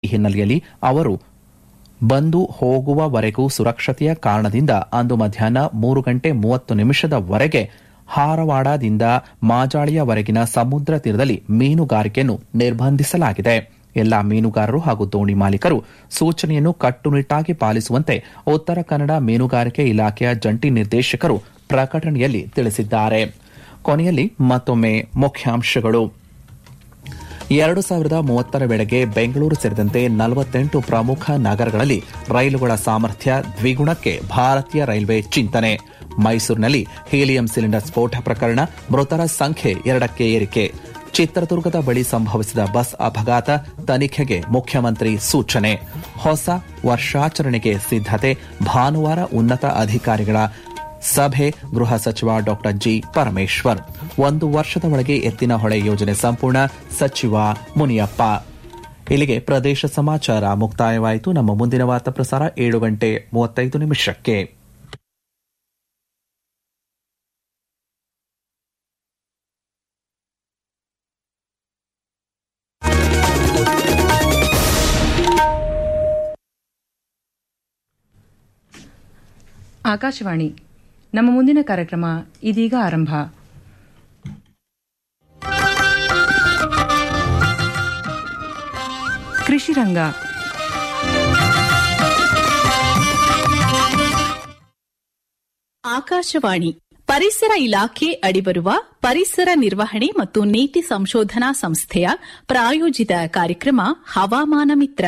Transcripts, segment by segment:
ಈ ಹಿನ್ನೆಲೆಯಲ್ಲಿ ಅವರು ಬಂದು ಹೋಗುವವರೆಗೂ ಸುರಕ್ಷತೆಯ ಕಾರಣದಿಂದ ಅಂದು ಮಧ್ಯಾಹ್ನ ಮೂರು ಗಂಟೆ ಮೂವತ್ತು ನಿಮಿಷದವರೆಗೆ ಹಾರವಾಡದಿಂದ ಮಾಜಾಳಿಯವರೆಗಿನ ಸಮುದ್ರ ತೀರದಲ್ಲಿ ಮೀನುಗಾರಿಕೆಯನ್ನು ನಿರ್ಬಂಧಿಸಲಾಗಿದೆ ಎಲ್ಲಾ ಮೀನುಗಾರರು ಹಾಗೂ ದೋಣಿ ಮಾಲೀಕರು ಸೂಚನೆಯನ್ನು ಕಟ್ಟುನಿಟ್ಟಾಗಿ ಪಾಲಿಸುವಂತೆ ಉತ್ತರ ಕನ್ನಡ ಮೀನುಗಾರಿಕೆ ಇಲಾಖೆಯ ಜಂಟಿ ನಿರ್ದೇಶಕರು ಪ್ರಕಟಣೆಯಲ್ಲಿ ತಿಳಿಸಿದ್ದಾರೆ ಕೊನೆಯಲ್ಲಿ ಮತ್ತೊಮ್ಮೆ ಮುಖ್ಯಾಂಶಗಳು ಎರಡು ಸಾವಿರದ ಮೂವತ್ತರ ವೇಳೆಗೆ ಬೆಂಗಳೂರು ಸೇರಿದಂತೆ ನಲವತ್ತೆಂಟು ಪ್ರಮುಖ ನಗರಗಳಲ್ಲಿ ರೈಲುಗಳ ಸಾಮರ್ಥ್ಯ ದ್ವಿಗುಣಕ್ಕೆ ಭಾರತೀಯ ರೈಲ್ವೆ ಚಿಂತನೆ ಮೈಸೂರಿನಲ್ಲಿ ಹೀಲಿಯಂ ಸಿಲಿಂಡರ್ ಸ್ಫೋಟ ಪ್ರಕರಣ ಮೃತರ ಸಂಖ್ಯೆ ಎರಡಕ್ಕೆ ಏರಿಕೆ ಚಿತ್ರದುರ್ಗದ ಬಳಿ ಸಂಭವಿಸಿದ ಬಸ್ ಅಪಘಾತ ತನಿಖೆಗೆ ಮುಖ್ಯಮಂತ್ರಿ ಸೂಚನೆ ಹೊಸ ವರ್ಷಾಚರಣೆಗೆ ಸಿದ್ದತೆ ಭಾನುವಾರ ಉನ್ನತ ಅಧಿಕಾರಿಗಳ ಸಭೆ ಗೃಹ ಸಚಿವ ಡಾ ಜಿ ಪರಮೇಶ್ವರ್ ಒಂದು ವರ್ಷದ ಒಳಗೆ ಎತ್ತಿನ ಹೊಳೆ ಯೋಜನೆ ಸಂಪೂರ್ಣ ಸಚಿವ ಮುನಿಯಪ್ಪ ಇಲ್ಲಿಗೆ ಪ್ರದೇಶ ಸಮಾಚಾರ ಮುಕ್ತಾಯವಾಯಿತು ನಮ್ಮ ಮುಂದಿನ ವಾರ್ತಾ ಪ್ರಸಾರ ಏಳು ಗಂಟೆ ಮೂವತ್ತೈದು ನಿಮಿಷಕ್ಕೆ ಆಕಾಶವಾಣಿ ನಮ್ಮ ಮುಂದಿನ ಕಾರ್ಯಕ್ರಮ ಇದೀಗ ಆರಂಭ ಕೃಷಿ ರಂಗ ಆಕಾಶವಾಣಿ ಪರಿಸರ ಇಲಾಖೆ ಅಡಿಬರುವ ಪರಿಸರ ನಿರ್ವಹಣೆ ಮತ್ತು ನೀತಿ ಸಂಶೋಧನಾ ಸಂಸ್ಥೆಯ ಪ್ರಾಯೋಜಿತ ಕಾರ್ಯಕ್ರಮ ಹವಾಮಾನ ಮಿತ್ರ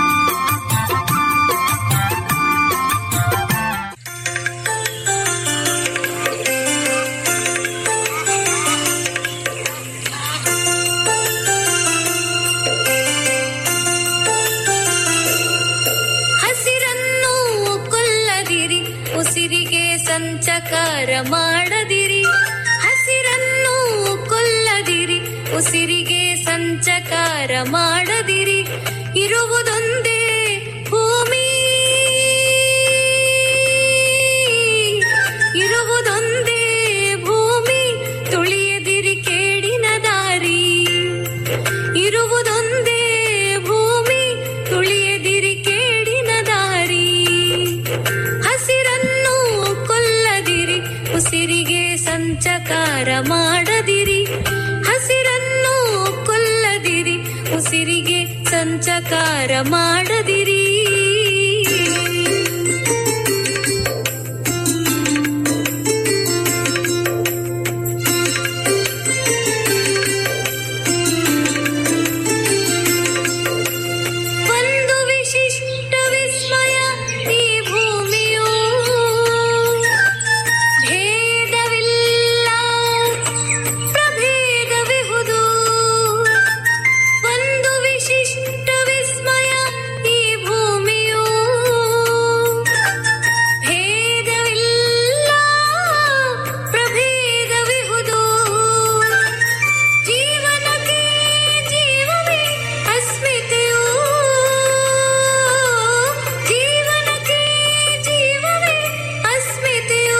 ಹಸಿರನ್ನು ಕೊಲ್ಲದಿರಿ ಉಸಿರಿಗೆ ಸಂಚಕಾರ ಮಾಡದಿರಿ ಹಸಿರನ್ನು ಕೊಲ್ಲದಿರಿ ಉಸಿರಿಗೆ ಸಂಚಕಾರ ಮಾಡದಿರಿ ಇರುವುದೊಂದೇ ಭೂಮಿ ಇರುವುದೊಂದೇ ಭೂಮಿ ತುಳಿಯದಿರಿ ಕೇಡಿನ ದಾರಿ ಇರುವುದೊಂದೇ ಭೂಮಿ ತುಳಿಯದಿರಿ ಕೇಡಿನ ದಾರಿ ಹಸಿರನ್ನು ಕೊಲ್ಲದಿರಿ ಉಸಿರಿಗೆ ಸಂಚಕಾರ ಮಾಡದಿರಿ ಹಸಿರನ್ನು ಕೊಲ್ಲದಿರಿ ಉಸಿರಿಗೆ ಸಂಚಕಾರ ಮಾಡದಿರಿ ಒಂದು ವಿಶಿಷ್ಟ ವಿಸ್ಮಯ ಈ ಭೂಮಿಯು ಭೇದವಿಲ್ಲ ಪ್ರಭೇದವಿಹುದು ಒಂದು ವಿಶಿಷ್ಟ ವಿಸ್ಮಯ ಈ ಭೂಮಿಯು ಭೇದವಿಲ್ಲ ಪ್ರಭೇದವಿಹುದು ಜೀವನಕ್ಕೆ ಜೀವವೇ ಅಸ್ಮಿತೆಯು ಜೀವನಕ್ಕೆ ಜೀವವೇ ಅಸ್ಮಿತೆಯು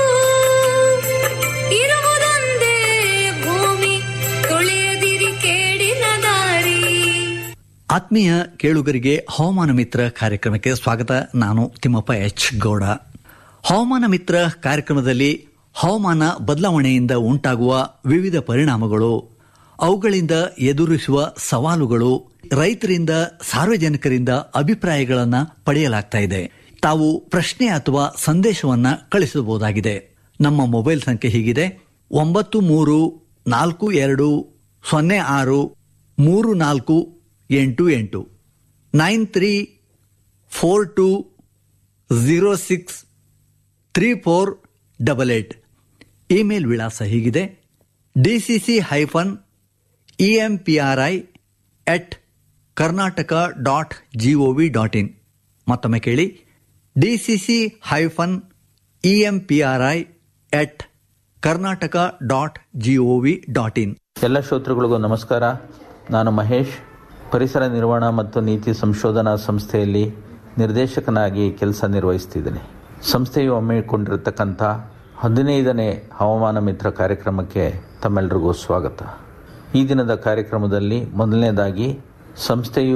ಇರುವುದೊಂದೇ ಭೂಮಿ ತುಳಿಯದಿರಿ ಕೇಡಿನ ದಾರಿ ಆತ್ಮೀಯ ಕೇಳುಗರಿಗೆ ಹವಾಮಾನ ಮಿತ್ರ ಕಾರ್ಯಕ್ರಮಕ್ಕೆ ಸ್ವಾಗತ ನಾನು ತಿಮ್ಮಪ್ಪ ಎಚ್ ಗೌಡ ಹವಾಮಾನ ಮಿತ್ರ ಕಾರ್ಯಕ್ರಮದಲ್ಲಿ ಹವಾಮಾನ ಬದಲಾವಣೆಯಿಂದ ಉಂಟಾಗುವ ವಿವಿಧ ಪರಿಣಾಮಗಳು ಅವುಗಳಿಂದ ಎದುರಿಸುವ ಸವಾಲುಗಳು ರೈತರಿಂದ ಸಾರ್ವಜನಿಕರಿಂದ ಅಭಿಪ್ರಾಯಗಳನ್ನು ಪಡೆಯಲಾಗ್ತಾ ಇದೆ ತಾವು ಪ್ರಶ್ನೆ ಅಥವಾ ಸಂದೇಶವನ್ನ ಕಳಿಸಬಹುದಾಗಿದೆ ನಮ್ಮ ಮೊಬೈಲ್ ಸಂಖ್ಯೆ ಹೀಗಿದೆ ಒಂಬತ್ತು ಮೂರು ನಾಲ್ಕು ಎರಡು ಸೊನ್ನೆ ಆರು ಮೂರು ನಾಲ್ಕು ಎಂಟು ಎಂಟು nine three four two zero six three four double eight email ವಿಳಾಸ ಹೀಗಿದೆ D C C hyphen E M P R I at Karnataka dot G O V dot in ಮತ್ತೊಮ್ಮೆ ಕೇಳಿ D C C hyphen E M P R I at Karnataka dot G O V dot in ಎಲ್ಲ ಶ್ರೋತೃಗಳಿಗೂ ನಮಸ್ಕಾರ ನಾನು ಮಹೇಶ್ ಪರಿಸರ ನಿರ್ವಹಣಾ ಮತ್ತು ನೀತಿ ಸಂಶೋಧನಾ ಸಂಸ್ಥೆಯಲ್ಲಿ ನಿರ್ದೇಶಕನಾಗಿ ಕೆಲಸ ನಿರ್ವಹಿಸ್ತಿದ್ದೇನೆ ಸಂಸ್ಥೆಯು ಹಮ್ಮಿಕೊಂಡಿರತಕ್ಕಂಥ ಹದಿನೈದನೇ ಹವಾಮಾನ ಮಿತ್ರ ಕಾರ್ಯಕ್ರಮಕ್ಕೆ ತಮ್ಮೆಲ್ಲರಿಗೂ ಸ್ವಾಗತ ಈ ದಿನದ ಕಾರ್ಯಕ್ರಮದಲ್ಲಿ ಮೊದಲನೇದಾಗಿ ಸಂಸ್ಥೆಯು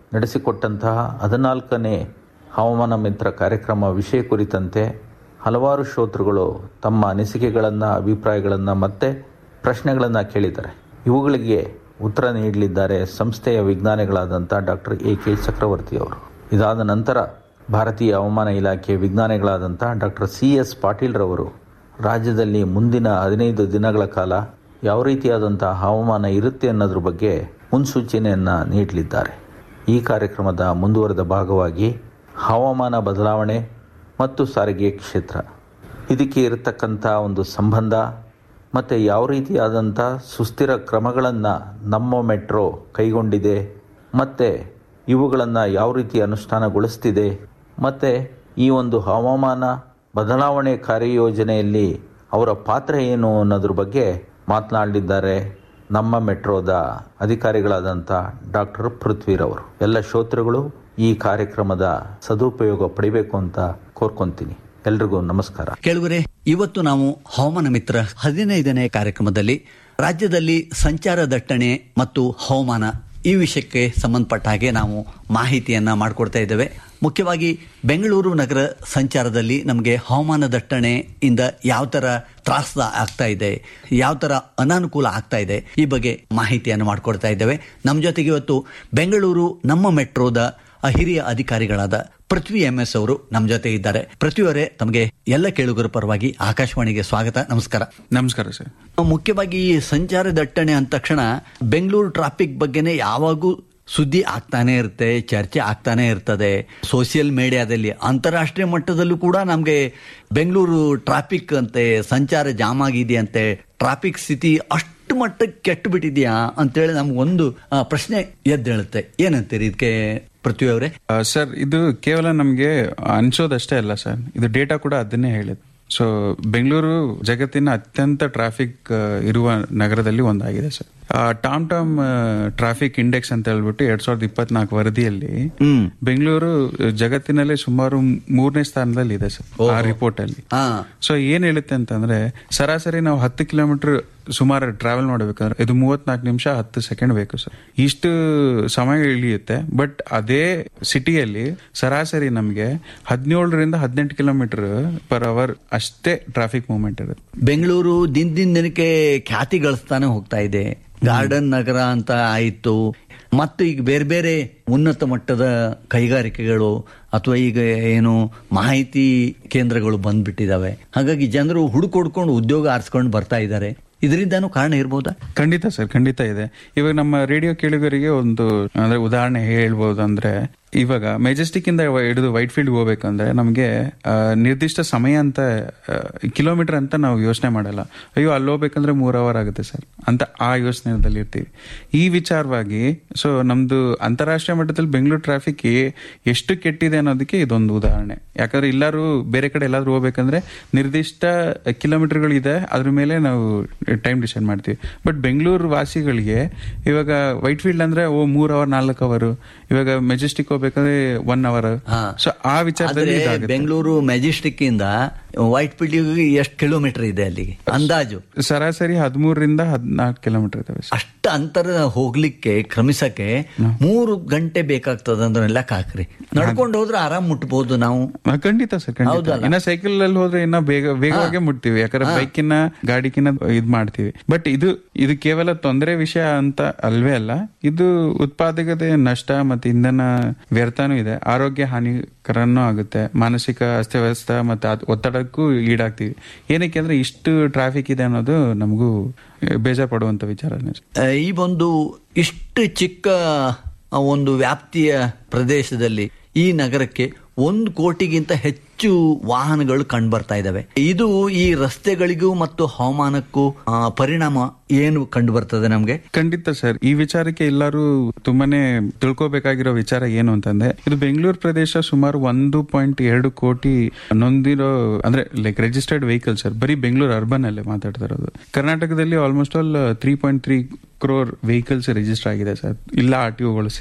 ನಡೆಸಿಕೊಟ್ಟಂತಹ ಹದಿನಾಲ್ಕನೇ ಹವಾಮಾನ ಮಿತ್ರ ಕಾರ್ಯಕ್ರಮ ವಿಷಯ ಕುರಿತಂತೆ ಹಲವಾರು ಶ್ರೋತೃಗಳು ತಮ್ಮ ಅನಿಸಿಕೆಗಳನ್ನು ಅಭಿಪ್ರಾಯಗಳನ್ನು ಮತ್ತು ಪ್ರಶ್ನೆಗಳನ್ನು ಕೇಳಿದ್ದಾರೆ ಇವುಗಳಿಗೆ ಉತ್ತರ ನೀಡಲಿದ್ದಾರೆ ಸಂಸ್ಥೆಯ ವಿಜ್ಞಾನಿಗಳಾದಂಥ ಡಾಕ್ಟರ್ ಎ ಕೆ ಚಕ್ರವರ್ತಿ ಅವರು ಇದಾದ ನಂತರ ಭಾರತೀಯ ಹವಾಮಾನ ಇಲಾಖೆ ವಿಜ್ಞಾನಿಗಳಾದಂಥ ಡಾಕ್ಟರ್ ಸಿ ಎಸ್ ಪಾಟೀಲ್ರವರು ರಾಜ್ಯದಲ್ಲಿ ಮುಂದಿನ ಹದಿನೈದು ದಿನಗಳ ಕಾಲ ಯಾವ ರೀತಿಯಾದಂಥ ಹವಾಮಾನ ಇರುತ್ತೆ ಅನ್ನೋದ್ರ ಬಗ್ಗೆ ಮುನ್ಸೂಚನೆಯನ್ನು ನೀಡಲಿದ್ದಾರೆ ಈ ಕಾರ್ಯಕ್ರಮದ ಮುಂದುವರೆದ ಭಾಗವಾಗಿ ಹವಾಮಾನ ಬದಲಾವಣೆ ಮತ್ತು ಸಾರಿಗೆ ಕ್ಷೇತ್ರ ಇದಕ್ಕೆ ಇರತಕ್ಕಂಥ ಒಂದು ಸಂಬಂಧ ಮತ್ತು ಯಾವ ರೀತಿಯಾದಂಥ ಸುಸ್ಥಿರ ಕ್ರಮಗಳನ್ನು ನಮ್ಮ ಮೆಟ್ರೋ ಕೈಗೊಂಡಿದೆ ಮತ್ತು ಇವುಗಳನ್ನು ಯಾವ ರೀತಿ ಅನುಷ್ಠಾನಗೊಳಿಸ್ತಿದೆ ಮತ್ತು ಈ ಒಂದು ಹವಾಮಾನ ಬದಲಾವಣೆ ಕಾರ್ಯಯೋಜನೆಯಲ್ಲಿ ಅವರ ಪಾತ್ರ ಏನು ಅನ್ನೋದ್ರ ಬಗ್ಗೆ ಮಾತನಾಡಲಿದ್ದಾರೆ ನಮ್ಮ ಮೆಟ್ರೋದ ಅಧಿಕಾರಿಗಳಾದಂಥ ಡಾಕ್ಟರ್ ಪೃಥ್ವಿರವರು ಎಲ್ಲ ಶ್ರೋತೃಗಳು ಈ ಕಾರ್ಯಕ್ರಮದ ಸದುಪಯೋಗ ಪಡಿಬೇಕು ಅಂತ ಕೋರ್ಕೊಂತೀನಿ ಎಲ್ರಿಗೂ ನಮಸ್ಕಾರ ಕೇಳುವರೆ ಇವತ್ತು ನಾವು ಹವಾಮಾನ ಮಿತ್ರ ಹದಿನೈದನೇ ಕಾರ್ಯಕ್ರಮದಲ್ಲಿ ರಾಜ್ಯದಲ್ಲಿ ಸಂಚಾರ ದಟ್ಟಣೆ ಮತ್ತು ಹವಾಮಾನ ಈ ವಿಷಯಕ್ಕೆ ಸಂಬಂಧಪಟ್ಟ ಹಾಗೆ ನಾವು ಮಾಹಿತಿಯನ್ನ ಮಾಡಿಕೊಡ್ತಾ ಇದ್ದೇವೆ ಮುಖ್ಯವಾಗಿ ಬೆಂಗಳೂರು ನಗರ ಸಂಚಾರದಲ್ಲಿ ನಮಗೆ ಹವಾಮಾನ ದಟ್ಟಣೆಯಿಂದ ಯಾವ ತರ ತ್ರಾಸ ಆಗ್ತಾ ಇದೆ ಯಾವ ತರ ಅನಾನುಕೂಲ ಆಗ್ತಾ ಇದೆ ಈ ಬಗ್ಗೆ ಮಾಹಿತಿಯನ್ನು ಮಾಡಿಕೊಡ್ತಾ ಇದ್ದೇವೆ ನಮ್ಮ ಜೊತೆಗೆ ಇವತ್ತು ಬೆಂಗಳೂರು ನಮ್ಮ ಮೆಟ್ರೋದ ಹಿರಿಯ ಅಧಿಕಾರಿಗಳಾದ ಪೃಥ್ವಿ ಎಂ ಎಸ್ ಅವರು ನಮ್ಮ ಜೊತೆ ಇದ್ದಾರೆ ಪೃಥ್ವಿಯವರೇ ತಮಗೆ ಎಲ್ಲ ಕೇಳುಗರ ಪರವಾಗಿ ಆಕಾಶವಾಣಿಗೆ ಸ್ವಾಗತ ನಮಸ್ಕಾರ ನಮಸ್ಕಾರ ಸರ್ ಮುಖ್ಯವಾಗಿ ಈ ಸಂಚಾರ ದಟ್ಟಣೆ ಅಂದ ತಕ್ಷಣ ಬೆಂಗಳೂರು ಟ್ರಾಫಿಕ್ ಬಗ್ಗೆನೇ ಯಾವಾಗೂ ಸುದ್ದಿ ಆಗ್ತಾನೆ ಇರುತ್ತೆ ಚರ್ಚೆ ಆಗ್ತಾನೆ ಇರ್ತದೆ ಸೋಷಿಯಲ್ ಮೀಡಿಯಾದಲ್ಲಿ ಅಂತಾರಾಷ್ಟ್ರೀಯ ಮಟ್ಟದಲ್ಲೂ ಕೂಡ ನಮಗೆ ಬೆಂಗಳೂರು ಟ್ರಾಫಿಕ್ ಅಂತೆ ಸಂಚಾರ ಜಾಮ್ ಆಗಿದೆಯಂತೆ ಟ್ರಾಫಿಕ್ ಸ್ಥಿತಿ ಅಷ್ಟು ಮಟ್ಟಕ್ಕೆ ಕೆಟ್ಟು ಬಿಟ್ಟಿದ್ಯಾ ಅಂತೇಳಿ ನಮ್ಗೊಂದು ಆ, ಪ್ರಶ್ನೆ ಎದ್ದೇಳುತ್ತೆ ಏನಂತೀರಿ ಇದಕ್ಕೆ ಪೃಥ್ವಿ ಅವರೇ ಆ, ಸರ್ ಇದು ಕೇವಲ ನಮಗೆ ಅನ್ಸೋದಷ್ಟೇ ಅಲ್ಲ ಸರ್ ಇದು ಡೇಟಾ ಕೂಡ ಅದನ್ನೇ ಹೇಳಿದೆ ಸೊ ಬೆಂಗಳೂರು ಜಗತ್ತಿನ ಅತ್ಯಂತ ಟ್ರಾಫಿಕ್ ಇರುವ ನಗರದಲ್ಲಿ ಒಂದಾಗಿದೆ sir TomTom traffic index ಅಂತ ಹೇಳ್ಬಿಟ್ಟು ಎರಡ್ ಸಾವಿರದ ಇಪ್ಪತ್ನಾಲ್ಕು ವರದಿಯಲ್ಲಿ ಬೆಂಗಳೂರು ಜಗತ್ತಿನಲ್ಲೇ ಸುಮಾರು ಮೂರನೇ ಸ್ಥಾನದಲ್ಲಿ ಇದೆ ಸರ್ ಆ ರಿಪೋರ್ಟ್ ಅಲ್ಲಿ ಹಾ ಸೊ ಏನ್ ಹೇಳುತ್ತೆ ಅಂತಂದ್ರೆ ಸರಾಸರಿ ನಾವು ಹತ್ತು ಕಿಲೋಮೀಟರ್ ಸುಮಾರು ಟ್ರಾವೆಲ್ ಮಾಡಬೇಕಂದ್ರೆ ಇದು ಮೂವತ್ನಾಲ್ಕು ನಿಮಿಷ ಹತ್ತು ಸೆಕೆಂಡ್ ಬೇಕು ಸರ್ ಇಷ್ಟು ಸಮಯ ಇಳಿಯುತ್ತೆ ಬಟ್ ಅದೇ ಸಿಟಿಯಲ್ಲಿ ಸರಾಸರಿ ನಮಗೆ ಹದಿನೇಳರಿಂದ ಹದಿನೆಂಟು ಕಿಲೋಮೀಟರ್ ಪರ್ ಅವರ್ ಅಷ್ಟೇ ಟ್ರಾಫಿಕ್ ಮೂವ್ಮೆಂಟ್ ಇರುತ್ತೆ ಬೆಂಗಳೂರು ದಿನ ದಿನ ದಿನಕ್ಕೆ ಖ್ಯಾತಿ ಗಳಿಸ್ತಾನೆ ಹೋಗ್ತಾ ಇದೆ ಗಾರ್ಡನ್ ನಗರ ಅಂತ ಆಯಿತು ಮತ್ತು ಈಗ ಬೇರೆ ಬೇರೆ ಉನ್ನತ ಮಟ್ಟದ ಕೈಗಾರಿಕೆಗಳು ಅಥವಾ ಈಗ ಏನು ಮಾಹಿತಿ ಕೇಂದ್ರಗಳು ಬಂದ್ಬಿಟ್ಟಿದಾವೆ ಹಾಗಾಗಿ ಜನರು ಹುಡುಕೊಡ್ಕೊಂಡು ಉದ್ಯೋಗ ಆರಿಸ್ಕೊಂಡು ಬರ್ತಾ ಇದ್ದಾರೆ ಇದರಿಂದನೂ ಕಾರಣ ಇರ್ಬೋದಾ ಖಂಡಿತ ಸರ್ ಖಂಡಿತ ಇದೆ ಇವಾಗ ನಮ್ಮ ರೇಡಿಯೋ ಕೇಳುಗರಿಗೆ ಒಂದು ಅಂದ್ರೆ ಉದಾಹರಣೆ ಹೇಳ್ಬೋದು ಅಂದ್ರೆ ಇವಾಗ ಮೆಜೆಸ್ಟಿಕ್ ಇಂದ ಹಿಡಿದು ವೈಟ್ ಫೀಲ್ಡ್ ಹೋಗ್ಬೇಕಂದ್ರೆ ನಮಗೆ ನಿರ್ದಿಷ್ಟ ಸಮಯ ಅಂತ ಕಿಲೋಮೀಟರ್ ಅಂತ ನಾವು ಯೋಚನೆ ಮಾಡಲ್ಲ ಅಯ್ಯೋ ಅಲ್ಲಿ ಹೋಗ್ಬೇಕಂದ್ರೆ ಮೂರ್ ಅವರ್ ಆಗುತ್ತೆ ಸರ್ ಅಂತ ಆ ಯೋಚನೆದಲ್ಲಿ ಇರ್ತೀವಿ ಈ ವಿಚಾರವಾಗಿ ಸೊ ನಮ್ದು ಅಂತಾರಾಷ್ಟ್ರೀಯ ಮಟ್ಟದಲ್ಲಿ ಬೆಂಗಳೂರು ಟ್ರಾಫಿಕ್ ಎಷ್ಟು ಕೆಟ್ಟಿದೆ ಅನ್ನೋದಕ್ಕೆ ಇದೊಂದು ಉದಾಹರಣೆ ಯಾಕಂದ್ರೆ ಎಲ್ಲರೂ ಬೇರೆ ಕಡೆ ಎಲ್ಲಾದ್ರೂ ಹೋಗ್ಬೇಕಂದ್ರೆ ನಿರ್ದಿಷ್ಟ ಕಿಲೋಮೀಟರ್ಗಳು ಇದೆ ಅದ್ರ ಮೇಲೆ ನಾವು ಟೈಮ್ ಡಿಸೈಡ್ ಮಾಡ್ತೀವಿ ಬಟ್ ಬೆಂಗಳೂರು ವಾಸಿಗಳಿಗೆ ಇವಾಗ ವೈಟ್ ಫೀಲ್ಡ್ ಅಂದ್ರೆ ಓ ಮೂರ್ ಅವರ್ ನಾಲ್ಕು ಅವರ್ ಇವಾಗ ಮೆಜೆಸ್ಟಿಕ್ ಹೋಗ್ಬೇಕಂದ್ರೆ ಒನ್ ಅವರ್ ಹಾ. ಸೊ ಆ ವಿಚಾರದಲ್ಲಿ ಆದ್ರೆ ಇದಾಗುತ್ತೆ. ಬೆಂಗಳೂರು ಮೆಜೆಸ್ಟಿಕ್ ಇಂದ ವೈಟ್ ಫೀಲ್ಡ್ ಎಷ್ಟು ಕಿಲೋಮೀಟರ್ ಇದೆ ಅಲ್ಲಿಗೆ ಅಂದಾಜು ಸರಾಸರಿ ಹದಿಮೂರರಿಂದ ಹದಿನಾಲ್ಕು ಕಿಲೋಮೀಟರ್ ಇದಾವೆ ಸರ್. ಅಷ್ಟ ಅಂತರ ಹೋಗ್ಲಿಕ್ಕೆ ಕ್ರಮಿಸಕ್ಕೆ ಮೂರು ಗಂಟೆ ಬೇಕಾಗ್ತದ ಅಂದ್ರೆ ಲೆಕ್ಕ ಹಾಕ್ರಿ ನಡ್ಕೊಂಡು ಹೋದ್ರೆ ಆರಾಮ್ ಮುಟ್ಬೋದು ನಾವು ಹಾ, ಖಂಡಿತ ಸರ್ ಖಂಡಿತ ಹೌದಲ್ಲ? ಇನ್ನ ಸೈಕಲ್ ಅಲ್ಲಿ ಹೋದ್ರೆ ಇನ್ನ ಬೇಗ ವೇಗವಾಗಿ ಮುಟ್ತೀವಿ ಯಾಕಂದ್ರೆ ಬೈಕಿನ ಗಾಡಿಕಿನ ಇದ್ ಮಾಡ್ತೀವಿ ಬಟ್ ಇದು ಇದು ಕೇವಲ ತೊಂದರೆ ವಿಷಯ ಅಂತ ಅಲ್ವೇ ಅಲ್ಲ ಇದು ಉತ್ಪಾದಕತೆ ನಷ್ಟ ಮತ್ತೆ ಇಂಧನ ವ್ಯರ್ಥನೂ ಇದೆ ಆರೋಗ್ಯ ಹಾನಿಕರನೂ ಆಗುತ್ತೆ ಮಾನಸಿಕ ಅಸ್ತವ್ಯಸ್ತ ಮತ್ತೆ ಅದ್- ಒತ್ತಡಕ್ಕೂ ಈಡಾಗ್ತೀವಿ ಏನಕ್ಕೆ ಅಂದ್ರೆ ಇಷ್ಟು ಟ್ರಾಫಿಕ್ ಇದೆ ಅನ್ನೋದು ನಮಗೂ ಬೇಜಾರ್ ಪಡುವಂತ ವಿಚಾರನೇ ಸರ್. ಆ, ಈ ಒಂದು ಇಷ್ಟು ಚಿಕ್ಕ ಆ, ಒಂದು ವ್ಯಾಪ್ತಿಯ ಪ್ರದೇಶದಲ್ಲಿ ಈ ನಗರಕ್ಕೆ ಒಂದು ಕೋಟಿಗಿಂತ ಹೆಚ್ಚು ವಾಹನಗಳು ಕಂಡು ಬರ್ತಾ ಇದಾವೆ ಇದು ಈ ರಸ್ತೆಗಳಿಗೂ ಮತ್ತು ಹವಾಮಾನಕ್ಕೂ ಆ, ಪರಿಣಾಮ ಏನು ಕಂಡು ಬರ್ತದೆ ನಮ್ಗೆ ಖಂಡಿತ ಸರ್ ಈ ವಿಚಾರಕ್ಕೆ ಎಲ್ಲರೂ ತುಂಬಾನೇ ತಿಳ್ಕೊಬೇಕಾಗಿರೋ ವಿಚಾರ ಏನು ಅಂತಂದ್ರೆ ಇದು ಬೆಂಗಳೂರು ಪ್ರದೇಶ ಸುಮಾರು ಒಂದು ಪಾಯಿಂಟ್ ಎರಡು ಕೋಟಿ ನೊಂದಿರೋ ಅಂದ್ರೆ ಲೈಕ್ ರಿಜಿಸ್ಟರ್ಡ್ ವೆಹಿಕಲ್ ಸರ್ ಬರೀ ಬೆಂಗಳೂರು ಅರ್ಬನ್ ಅಲ್ಲೇ ಮಾತಾಡ್ತಾ ಇರೋದು ಕರ್ನಾಟಕದಲ್ಲಿ almost all three point three crore vehicles register ಆಗಿದೆ ಸರ್ ಇಲ್ಲ ಆರ್ ಟಿ ಒಗಳು ಸೇರಿ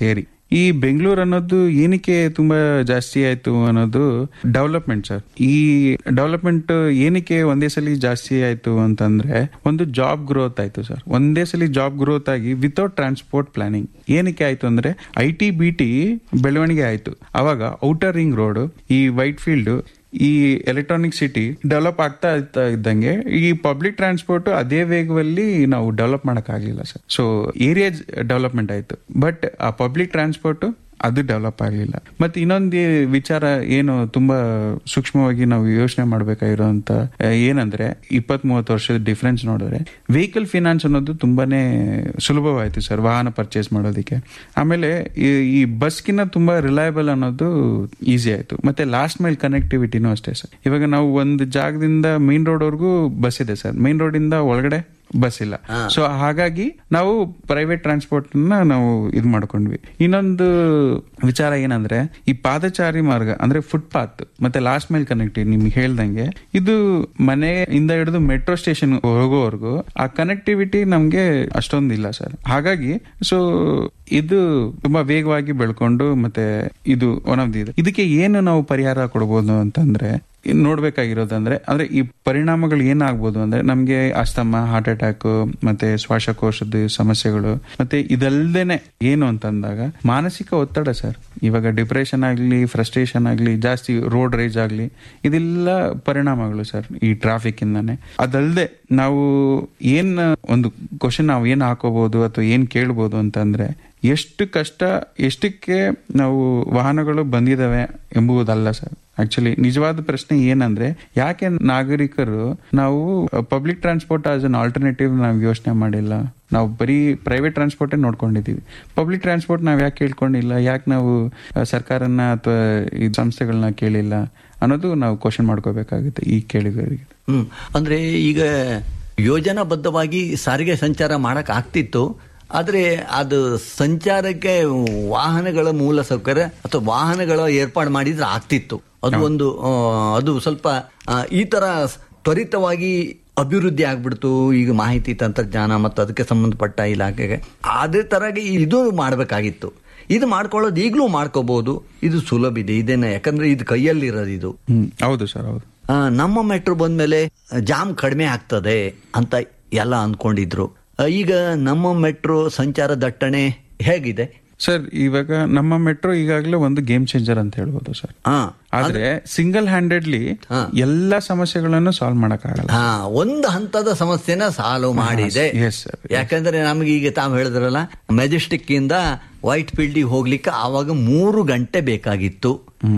ಈ ಬೆಂಗಳೂರು ಅನ್ನೋದು ಏನಕ್ಕೆ ತುಂಬಾ ಜಾಸ್ತಿ ಆಯ್ತು ಅನ್ನೋದು ಡೆವಲಪ್ಮೆಂಟ್ ಸರ್ ಈ ಡೆವಲಪ್ಮೆಂಟ್ ಏನಕ್ಕೆ ಒಂದೇ ಸಲ ಜಾಸ್ತಿ ಆಯ್ತು ಅಂತಂದ್ರೆ ಒಂದು ಜಾಬ್ ಗ್ರೋತ್ ಆಯ್ತು ಸರ್ ಒಂದೇ ಸಲ ಜಾಬ್ ಗ್ರೋತ್ ಆಗಿ ವಿತೌಟ್ ಟ್ರಾನ್ಸ್ಪೋರ್ಟ್ ಪ್ಲಾನಿಂಗ್ ಏನಕ್ಕೆ ಆಯ್ತು ಅಂದ್ರೆ ಐ ಟಿ ಬಿ ಟಿ ಬೆಳವಣಿಗೆ ಆಯ್ತು ಅವಾಗ ಔಟರ್ ರಿಂಗ್ ರೋಡ್ ಈ ವೈಟ್ ಫೀಲ್ಡ್ ಈ ಎಲೆಕ್ಟ್ರಾನಿಕ್ ಸಿಟಿ ಡೆವಲಪ್ ಆಗ್ತಾ ಇರ್ತಾ ಇದ್ದಂಗೆ ಈ ಪಬ್ಲಿಕ್ ಟ್ರಾನ್ಸ್ಪೋರ್ಟ್ ಅದೇ ವೇಗದಲ್ಲಿ ನಾವು ಡೆವಲಪ್ ಮಾಡಕ್ ಆಗ್ಲಿಲ್ಲ ಸರ್ ಸೊ ಏರಿಯಾ ಡೆವಲಪ್ಮೆಂಟ್ ಆಯ್ತು ಬಟ್ ಆ ಪಬ್ಲಿಕ್ ಟ್ರಾನ್ಸ್ಪೋರ್ಟ್ ಅದು ಡೆವಲಪ್ ಆಗಲಿಲ್ಲ ಮತ್ತೆ ಇನ್ನೊಂದು ವಿಚಾರ ಏನು ತುಂಬಾ ಸೂಕ್ಷ್ಮವಾಗಿ ನಾವು ಯೋಚನೆ ಮಾಡಬೇಕಾಗಿರೋಂತ ಏನಂದ್ರೆ ಇಪ್ಪತ್ ಮೂವತ್ತು ವರ್ಷದ ಡಿಫ್ರೆನ್ಸ್ ನೋಡಿದ್ರೆ ವೆಹಿಕಲ್ ಫಿನಾನ್ಸ್ ಅನ್ನೋದು ತುಂಬಾನೇ ಸುಲಭವಾಯ್ತು ಸರ್ ವಾಹನ ಪರ್ಚೇಸ್ ಮಾಡೋದಕ್ಕೆ ಆಮೇಲೆ ಈ- ಈ ಬಸ್ಗಿನ್ನ ತುಂಬಾ ರಿಲಯಬಲ್ ಅನ್ನೋದು ಈಸಿ ಆಯ್ತು ಮತ್ತೆ ಲಾಸ್ಟ್ ಮೈಲ್ ಕನೆಕ್ಟಿವಿಟಿನೂ ಅಷ್ಟೇ ಸರ್ ಇವಾಗ ನಾವು ಒಂದು ಜಾಗದಿಂದ ಮೇನ್ ರೋಡ್ ವರ್ಗೂ ಬಸ್ ಇದೆ ಸರ್ ಮೇನ್ ರೋಡ್ ಇಂದ ಒಳಗಡೆ ಬಸ್ ಇಲ್ಲ ಸೊ ಹಾಗಾಗಿ ನಾವು ಪ್ರೈವೇಟ್ ಟ್ರಾನ್ಸ್ಪೋರ್ಟ್ ನ ನಾವು ಇದು ಮಾಡ್ಕೊಂಡ್ವಿ ಇನ್ನೊಂದು ವಿಚಾರ ಏನಂದ್ರೆ ಈ ಪಾದಚಾರಿ ಮಾರ್ಗ ಅಂದ್ರೆ ಫುಟ್ಪಾತ್ ಮತ್ತೆ ಲಾಸ್ಟ್ ಮೈಲ್ ಕನೆಕ್ಟಿವ್ ನಿಮ್ಗೆ ಹೇಳ್ದಂಗೆ ಇದು ಮನೆಯಿಂದ ಹಿಡಿದು ಮೆಟ್ರೋ ಸ್ಟೇಷನ್ ಹೋಗೋವರೆಗೂ ಆ ಕನೆಕ್ಟಿವಿಟಿ ನಮ್ಗೆ ಅಷ್ಟೊಂದಿಲ್ಲ ಸರ್ ಹಾಗಾಗಿ ಸೊ ಇದು ತುಂಬಾ ವೇಗವಾಗಿ ಬೆಳ್ಕೊಂಡು ಮತ್ತೆ ಇದು ಒನ್ ಆಫ್ ದಿ ಇದೆ ಇದಕ್ಕೆ ಏನು ನಾವು ಪರಿಹಾರ ಕೊಡ್ಬೋದು ಅಂತಂದ್ರೆ ಇನ್ ನೋಡ್ಬೇಕಾಗಿರೋದಂದ್ರೆ ಅಂದ್ರೆ ಈ ಪರಿಣಾಮಗಳು ಏನಾಗ್ಬೋದು ಅಂದ್ರೆ ನಮ್ಗೆ ಅಸ್ತಮ ಹಾರ್ಟ್ ಅಟ್ಯಾಕ್ ಮತ್ತೆ ಶ್ವಾಸಕೋಶದ ಸಮಸ್ಯೆಗಳು ಮತ್ತೆ ಇದಲ್ದೇನೆ ಏನು ಅಂತಂದಾಗ ಮಾನಸಿಕ ಒತ್ತಡ ಸರ್ ಇವಾಗ ಡಿಪ್ರೆಷನ್ ಆಗ್ಲಿ ಫ್ರಸ್ಟ್ರೇಷನ್ ಆಗ್ಲಿ ಜಾಸ್ತಿ ರೋಡ್ ರೇಜ್ ಆಗ್ಲಿ ಇದೆಲ್ಲ ಪರಿಣಾಮಗಳು ಸರ್ ಈ ಟ್ರಾಫಿಕ್ ಇಂದಾನೆ ಅದಲ್ದೆ ನಾವು ಏನ್ ಒಂದು ಕ್ವಶನ್ ನಾವು ಏನ್ ಹಾಕೋಬಹುದು ಅಥವಾ ಏನ್ ಕೇಳ್ಬೋದು ಅಂತಂದ್ರೆ ಎಷ್ಟು ಕಷ್ಟ ಎಷ್ಟಕ್ಕೆ ನಾವು ವಾಹನಗಳು ಬಂದಿದಾವೆ ಎಂಬುದಲ್ಲ ಸರ್ ಆಕ್ಚುಲಿ ನಿಜವಾದ ಪ್ರಶ್ನೆ ಏನಂದ್ರೆ ಯಾಕೆ ನಾಗರಿಕರು ನಾವು public transport as an alternative ನಾವು ಯೋಚನೆ ಮಾಡಿಲ್ಲ ನಾವು ಬರೀ ಪ್ರೈವೇಟ್ ಟ್ರಾನ್ಸ್ಪೋರ್ಟೇ ನೋಡ್ಕೊಂಡಿದೀವಿ ಪಬ್ಲಿಕ್ ಟ್ರಾನ್ಸ್ಪೋರ್ಟ್ ನಾವು ಯಾಕೆ ಕೇಳ್ಕೊಂಡಿಲ್ಲ ಯಾಕೆ ನಾವು ಆ, ಸರ್ಕಾರನ ಅಥವಾ ಈ ಸಂಸ್ಥೆಗಳನ್ನ ಕೇಳಿಲ್ಲ ಅನ್ನೋದು ನಾವು ಕ್ವಶನ್ ಮಾಡ್ಕೋಬೇಕಾಗುತ್ತೆ ಈ ಕೇಳಿಗರಿಗೆ ಹ್ಮ್ ಅಂದ್ರೆ ಈಗ ಯೋಜನಾಬದ್ಧವಾಗಿ ಸಾರಿಗೆ ಸಂಚಾರ ಮಾಡಕ್ ಆಗ್ತಿತ್ತು ಆದ್ರೆ ಅದು ಸಂಚಾರಕ್ಕೆ ವಾಹನಗಳ ಮೂಲ ಸೌಕರ್ಯ ಅಥವಾ ವಾಹನಗಳ ಏರ್ಪಾಡು ಮಾಡಿದ್ರೆ ಆಗ್ತಿತ್ತು ಅದು ಒಂದು ಆ, ಅದು ಸ್ವಲ್ಪ ಆ, ಈ ತರ ತ್ವರಿತವಾಗಿ ಅಭಿವೃದ್ಧಿ ಆಗ್ಬಿಡ್ತು ಈಗ ಮಾಹಿತಿ ತಂತ್ರಜ್ಞಾನ ಮತ್ತು ಅದಕ್ಕೆ ಸಂಬಂಧಪಟ್ಟ ಇಲಾಖೆಗೆ ಅದೇ ತರಗೆ ಇದು ಮಾಡಬೇಕಾಗಿತ್ತು ಇದು ಮಾಡ್ಕೊಳ್ಳೋದು ಈಗಲೂ ಮಾಡ್ಕೋಬಹುದು ಇದು ಸುಲಭ ಇದೆ ಇದೇನೆ ಯಾಕಂದ್ರೆ ಇದು ಕೈಯಲ್ಲಿರೋದು ಇದು ಹ್ಮ್ ಹೌದು ಸರ್ ಹೌದು ಆ, ನಮ್ಮ ಮೆಟ್ರೋ ಬಂದ್ಮೇಲೆ ಜಾಮ್ ಕಡಿಮೆ ಆಗ್ತದೆ ಅಂತ ಎಲ್ಲ ಅನ್ಕೊಂಡಿದ್ರು ಆ, ಈಗ ನಮ್ಮ ಮೆಟ್ರೋ ಸಂಚಾರ ದಟ್ಟಣೆ ಹೇಗಿದೆ ಸರ್ ಇವಾಗ ನಮ್ಮ ಮೆಟ್ರೋ ಈಗಾಗಲೇ ಒಂದು ಗೇಮ್ ಚೇಂಜರ್ ಅಂತ ಹೇಳ್ಬೋದು ಸರ್ ಹಾ ಆದ್ರೆ ಸಿಂಗಲ್ ಹ್ಯಾಂಡೆಡ್ಲಿ ಹಾ. ಎಲ್ಲಾ ಸಮಸ್ಯೆಗಳನ್ನು ಸಾಲ್ವ್ ಮಾಡಕ್ ಆಗಲ್ಲ ಹಾ ಒಂದು ಹಂತದ ಸಮಸ್ಯೆನ ಸಾಲ್ವ್ ಮಾಡಿದೆ yes, sir. ಯಾಕಂದ್ರೆ ನಮಗೆ ಈಗ ತಾವು ಹೇಳಿದ್ರಲ್ಲ ಮೆಜೆಸ್ಟಿಕ್ ಇಂದ ವೈಟ್ ಫೀಲ್ಡಿಗೆ ಹೋಗ್ಲಿಕ್ಕೆ ಆವಾಗ ಮೂರು ಗಂಟೆ ಬೇಕಾಗಿತ್ತು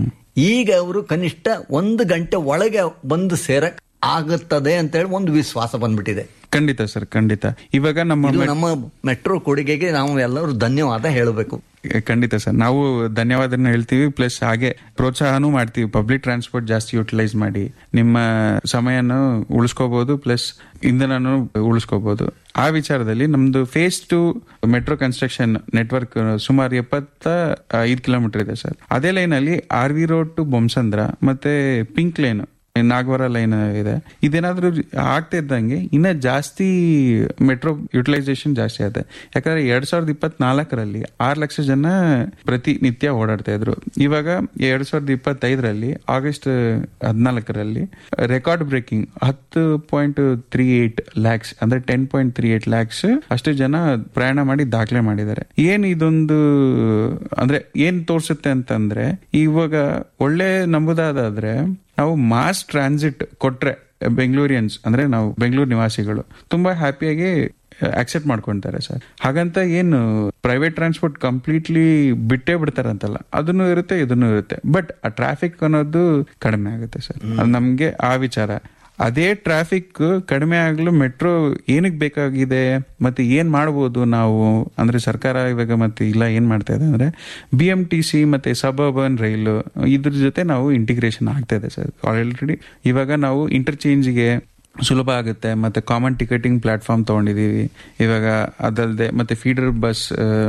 ಈಗ ಅವರು ಕನಿಷ್ಠ ಒಂದು ಗಂಟೆ ಒಳಗೆ ಬಂದು ಸೇರಕ್ ಆಗುತ್ತದೆ ಅಂತ ಹೇಳಿ ಒಂದು ವಿಶ್ವಾಸ ಬಂದ್ಬಿಟ್ಟಿದೆ ಖಂಡಿತ ಸರ್ ಖಂಡಿತ ಇವಾಗ ನಮ್ಮ ಇದು ಮೆ- ನಮ್ಮ ಮೆಟ್ರೋ ಕೊಡುಗೆಗೆ ನಾವು ಎಲ್ಲರೂ ಧನ್ಯವಾದ ಹೇಳಬೇಕು ಖಂಡಿತ ಸರ್ ನಾವು ಧನ್ಯವಾದನ ಹೇಳ್ತೀವಿ ಪ್ಲಸ್ ಹಾಗೆ ಪ್ರೋತ್ಸಾಹನೂ ಮಾಡ್ತೀವಿ ಪಬ್ಲಿಕ್ ಟ್ರಾನ್ಸ್ಪೋರ್ಟ್ ಜಾಸ್ತಿ ಯುಟಿಲೈಸ್ ಮಾಡಿ ನಿಮ್ಮ ಸಮಯನ ಉಳಿಸ್ಕೋಬಹುದು ಪ್ಲಸ್ ಇಂಧನನು ಉಳಿಸ್ಕೋಬಹುದು ಆ ವಿಚಾರದಲ್ಲಿ ನಮ್ದು phase two metro construction network ಸುಮಾರು ಎಪ್ಪತ್ತ ಐದು ಕಿಲೋಮೀಟರ್ ಇದೆ ಸರ್ ಅದೇ ಲೈನ್ ಅಲ್ಲಿ R V road to Bommasandra ಮತ್ತೆ ಪಿಂಕ್ ಲೈನ್ ನಾಗವರ ಲೈನ್ ಇದೆ ಇದೇನಾದ್ರೂ ಆಗ್ತಾ ಇದ್ದಂಗೆ ಇನ್ನ ಜಾಸ್ತಿ ಮೆಟ್ರೋ ಯುಟಿಲೈಸೇಷನ್ ಜಾಸ್ತಿ ಆಗುತ್ತೆ ಯಾಕಂದ್ರೆ ಎರಡ್ ಸಾವಿರದ ಇಪ್ಪತ್ನಾಲ್ಕರಲ್ಲಿ ಆರು ಲಕ್ಷ ಜನ ಪ್ರತಿನಿತ್ಯ ಓಡಾಡ್ತಾ ಇದ್ರು ಇವಾಗ ಎರಡ್ ಸಾವಿರದ ಇಪ್ಪತ್ತೈದರಲ್ಲಿ ಆಗಸ್ಟ್ ಹದಿನಾಲ್ಕರಲ್ಲಿ ರೆಕಾರ್ಡ್ ಬ್ರೇಕಿಂಗ್ ಹತ್ತು ಪಾಯಿಂಟ್ ತ್ರೀ ಏಟ್ ಲ್ಯಾಕ್ಸ್ ಅಂದ್ರೆ ten point three eight lakhs ಅಷ್ಟು ಜನ ಪ್ರಯಾಣ ಮಾಡಿ ದಾಖಲೆ ಮಾಡಿದ್ದಾರೆ ಏನ್ ಇದೊಂದು ಅಂದ್ರೆ ಏನ್ ತೋರ್ಸುತ್ತೆ ಅಂತಂದ್ರೆ ಇವಾಗ ಒಳ್ಳೆ ನಂಬುದಾದ್ರೆ ನಾವು ಮಾಸ್ ಟ್ರಾನ್ಸಿಟ್ ಕೊಟ್ರೆ ಬೆಂಗಳೂರಿಯನ್ಸ್ ಅಂದ್ರೆ ನಾವು ಬೆಂಗಳೂರು ನಿವಾಸಿಗಳು ತುಂಬಾ ಹ್ಯಾಪಿಯಾಗಿ ಅಕ್ಸೆಪ್ಟ್ ಮಾಡ್ಕೊಂತಾರೆ ಸರ್ ಹಾಗಂತ ಏನು ಪ್ರೈವೇಟ್ ಟ್ರಾನ್ಸ್ಪೋರ್ಟ್ ಕಂಪ್ಲೀಟ್ಲಿ ಬಿಟ್ಟೇ ಬಿಡ್ತಾರಂತಲ್ಲ ಅದನ್ನು ಇರುತ್ತೆ ಇದನ್ನು ಇರುತ್ತೆ ಬಟ್ ಆ ಟ್ರಾಫಿಕ್ ಅನ್ನೋದು ಕಡಿಮೆ ಆಗುತ್ತೆ ಸರ್ ಅದು ನಮ್ಗೆ ಆ ವಿಚಾರ ಅದೇ ಟ್ರಾಫಿಕ್ ಕಡಿಮೆ ಆಗಲು ಮೆಟ್ರೋ ಏನಕ್ಕೆ ಬೇಕಾಗಿದೆ ಮತ್ತೆ ಏನ್ ಮಾಡ್ಬೋದು ನಾವು ಅಂದ್ರೆ ಸರ್ಕಾರ ಇವಾಗ ಮತ್ತೆ ಇಲ್ಲ ಏನ್ ಮಾಡ್ತಾ ಇದೆ ಅಂದ್ರೆ ಬಿ ಎಂ ಟಿ ಸಿ ಮತ್ತೆ ಸಬರ್ಬನ್ ರೈಲು ಇದ್ರ ಜೊತೆ ನಾವು ಇಂಟಿಗ್ರೇಷನ್ ಆಗ್ತಾ ಇದೆ ಸರ್ ಆಲ್ರೆಡಿ ಇವಾಗ ನಾವು ಇಂಟರ್ಚೇಂಜ್ಗೆ ಸುಲಭ ಆಗುತ್ತೆ ಮತ್ತೆ ಕಾಮನ್ ಟಿಕೆಟಿಂಗ್ ಪ್ಲಾಟ್ಫಾರ್ಮ್ ತಗೊಂಡಿದೀವಿ ಇವಾಗ ಅದಲ್ಲದೆ ಮತ್ತೆ ಫೀಡರ್ ಬಸ್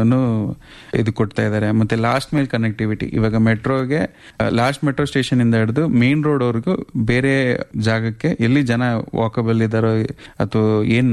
ಇದು ಕೊಡ್ತಾ ಇದ್ದಾರೆ ಮತ್ತೆ ಲಾಸ್ಟ್ ಮೈಲ್ ಕನೆಕ್ಟಿವಿಟಿ ಇವಾಗ ಮೆಟ್ರೋಗೆ ಲಾಸ್ಟ್ ಮೆಟ್ರೋ ಸ್ಟೇಷನ್ ಇಂದ ಹಿಡಿದು ಮೇನ್ ರೋಡ್ ವರೆಗೂ ಬೇರೆ ಜಾಗಕ್ಕೆ ಎಲ್ಲಿ ಜನ ವಾಕಬಲ್ ಇದಾರೋ ಅಥವಾ ಏನ್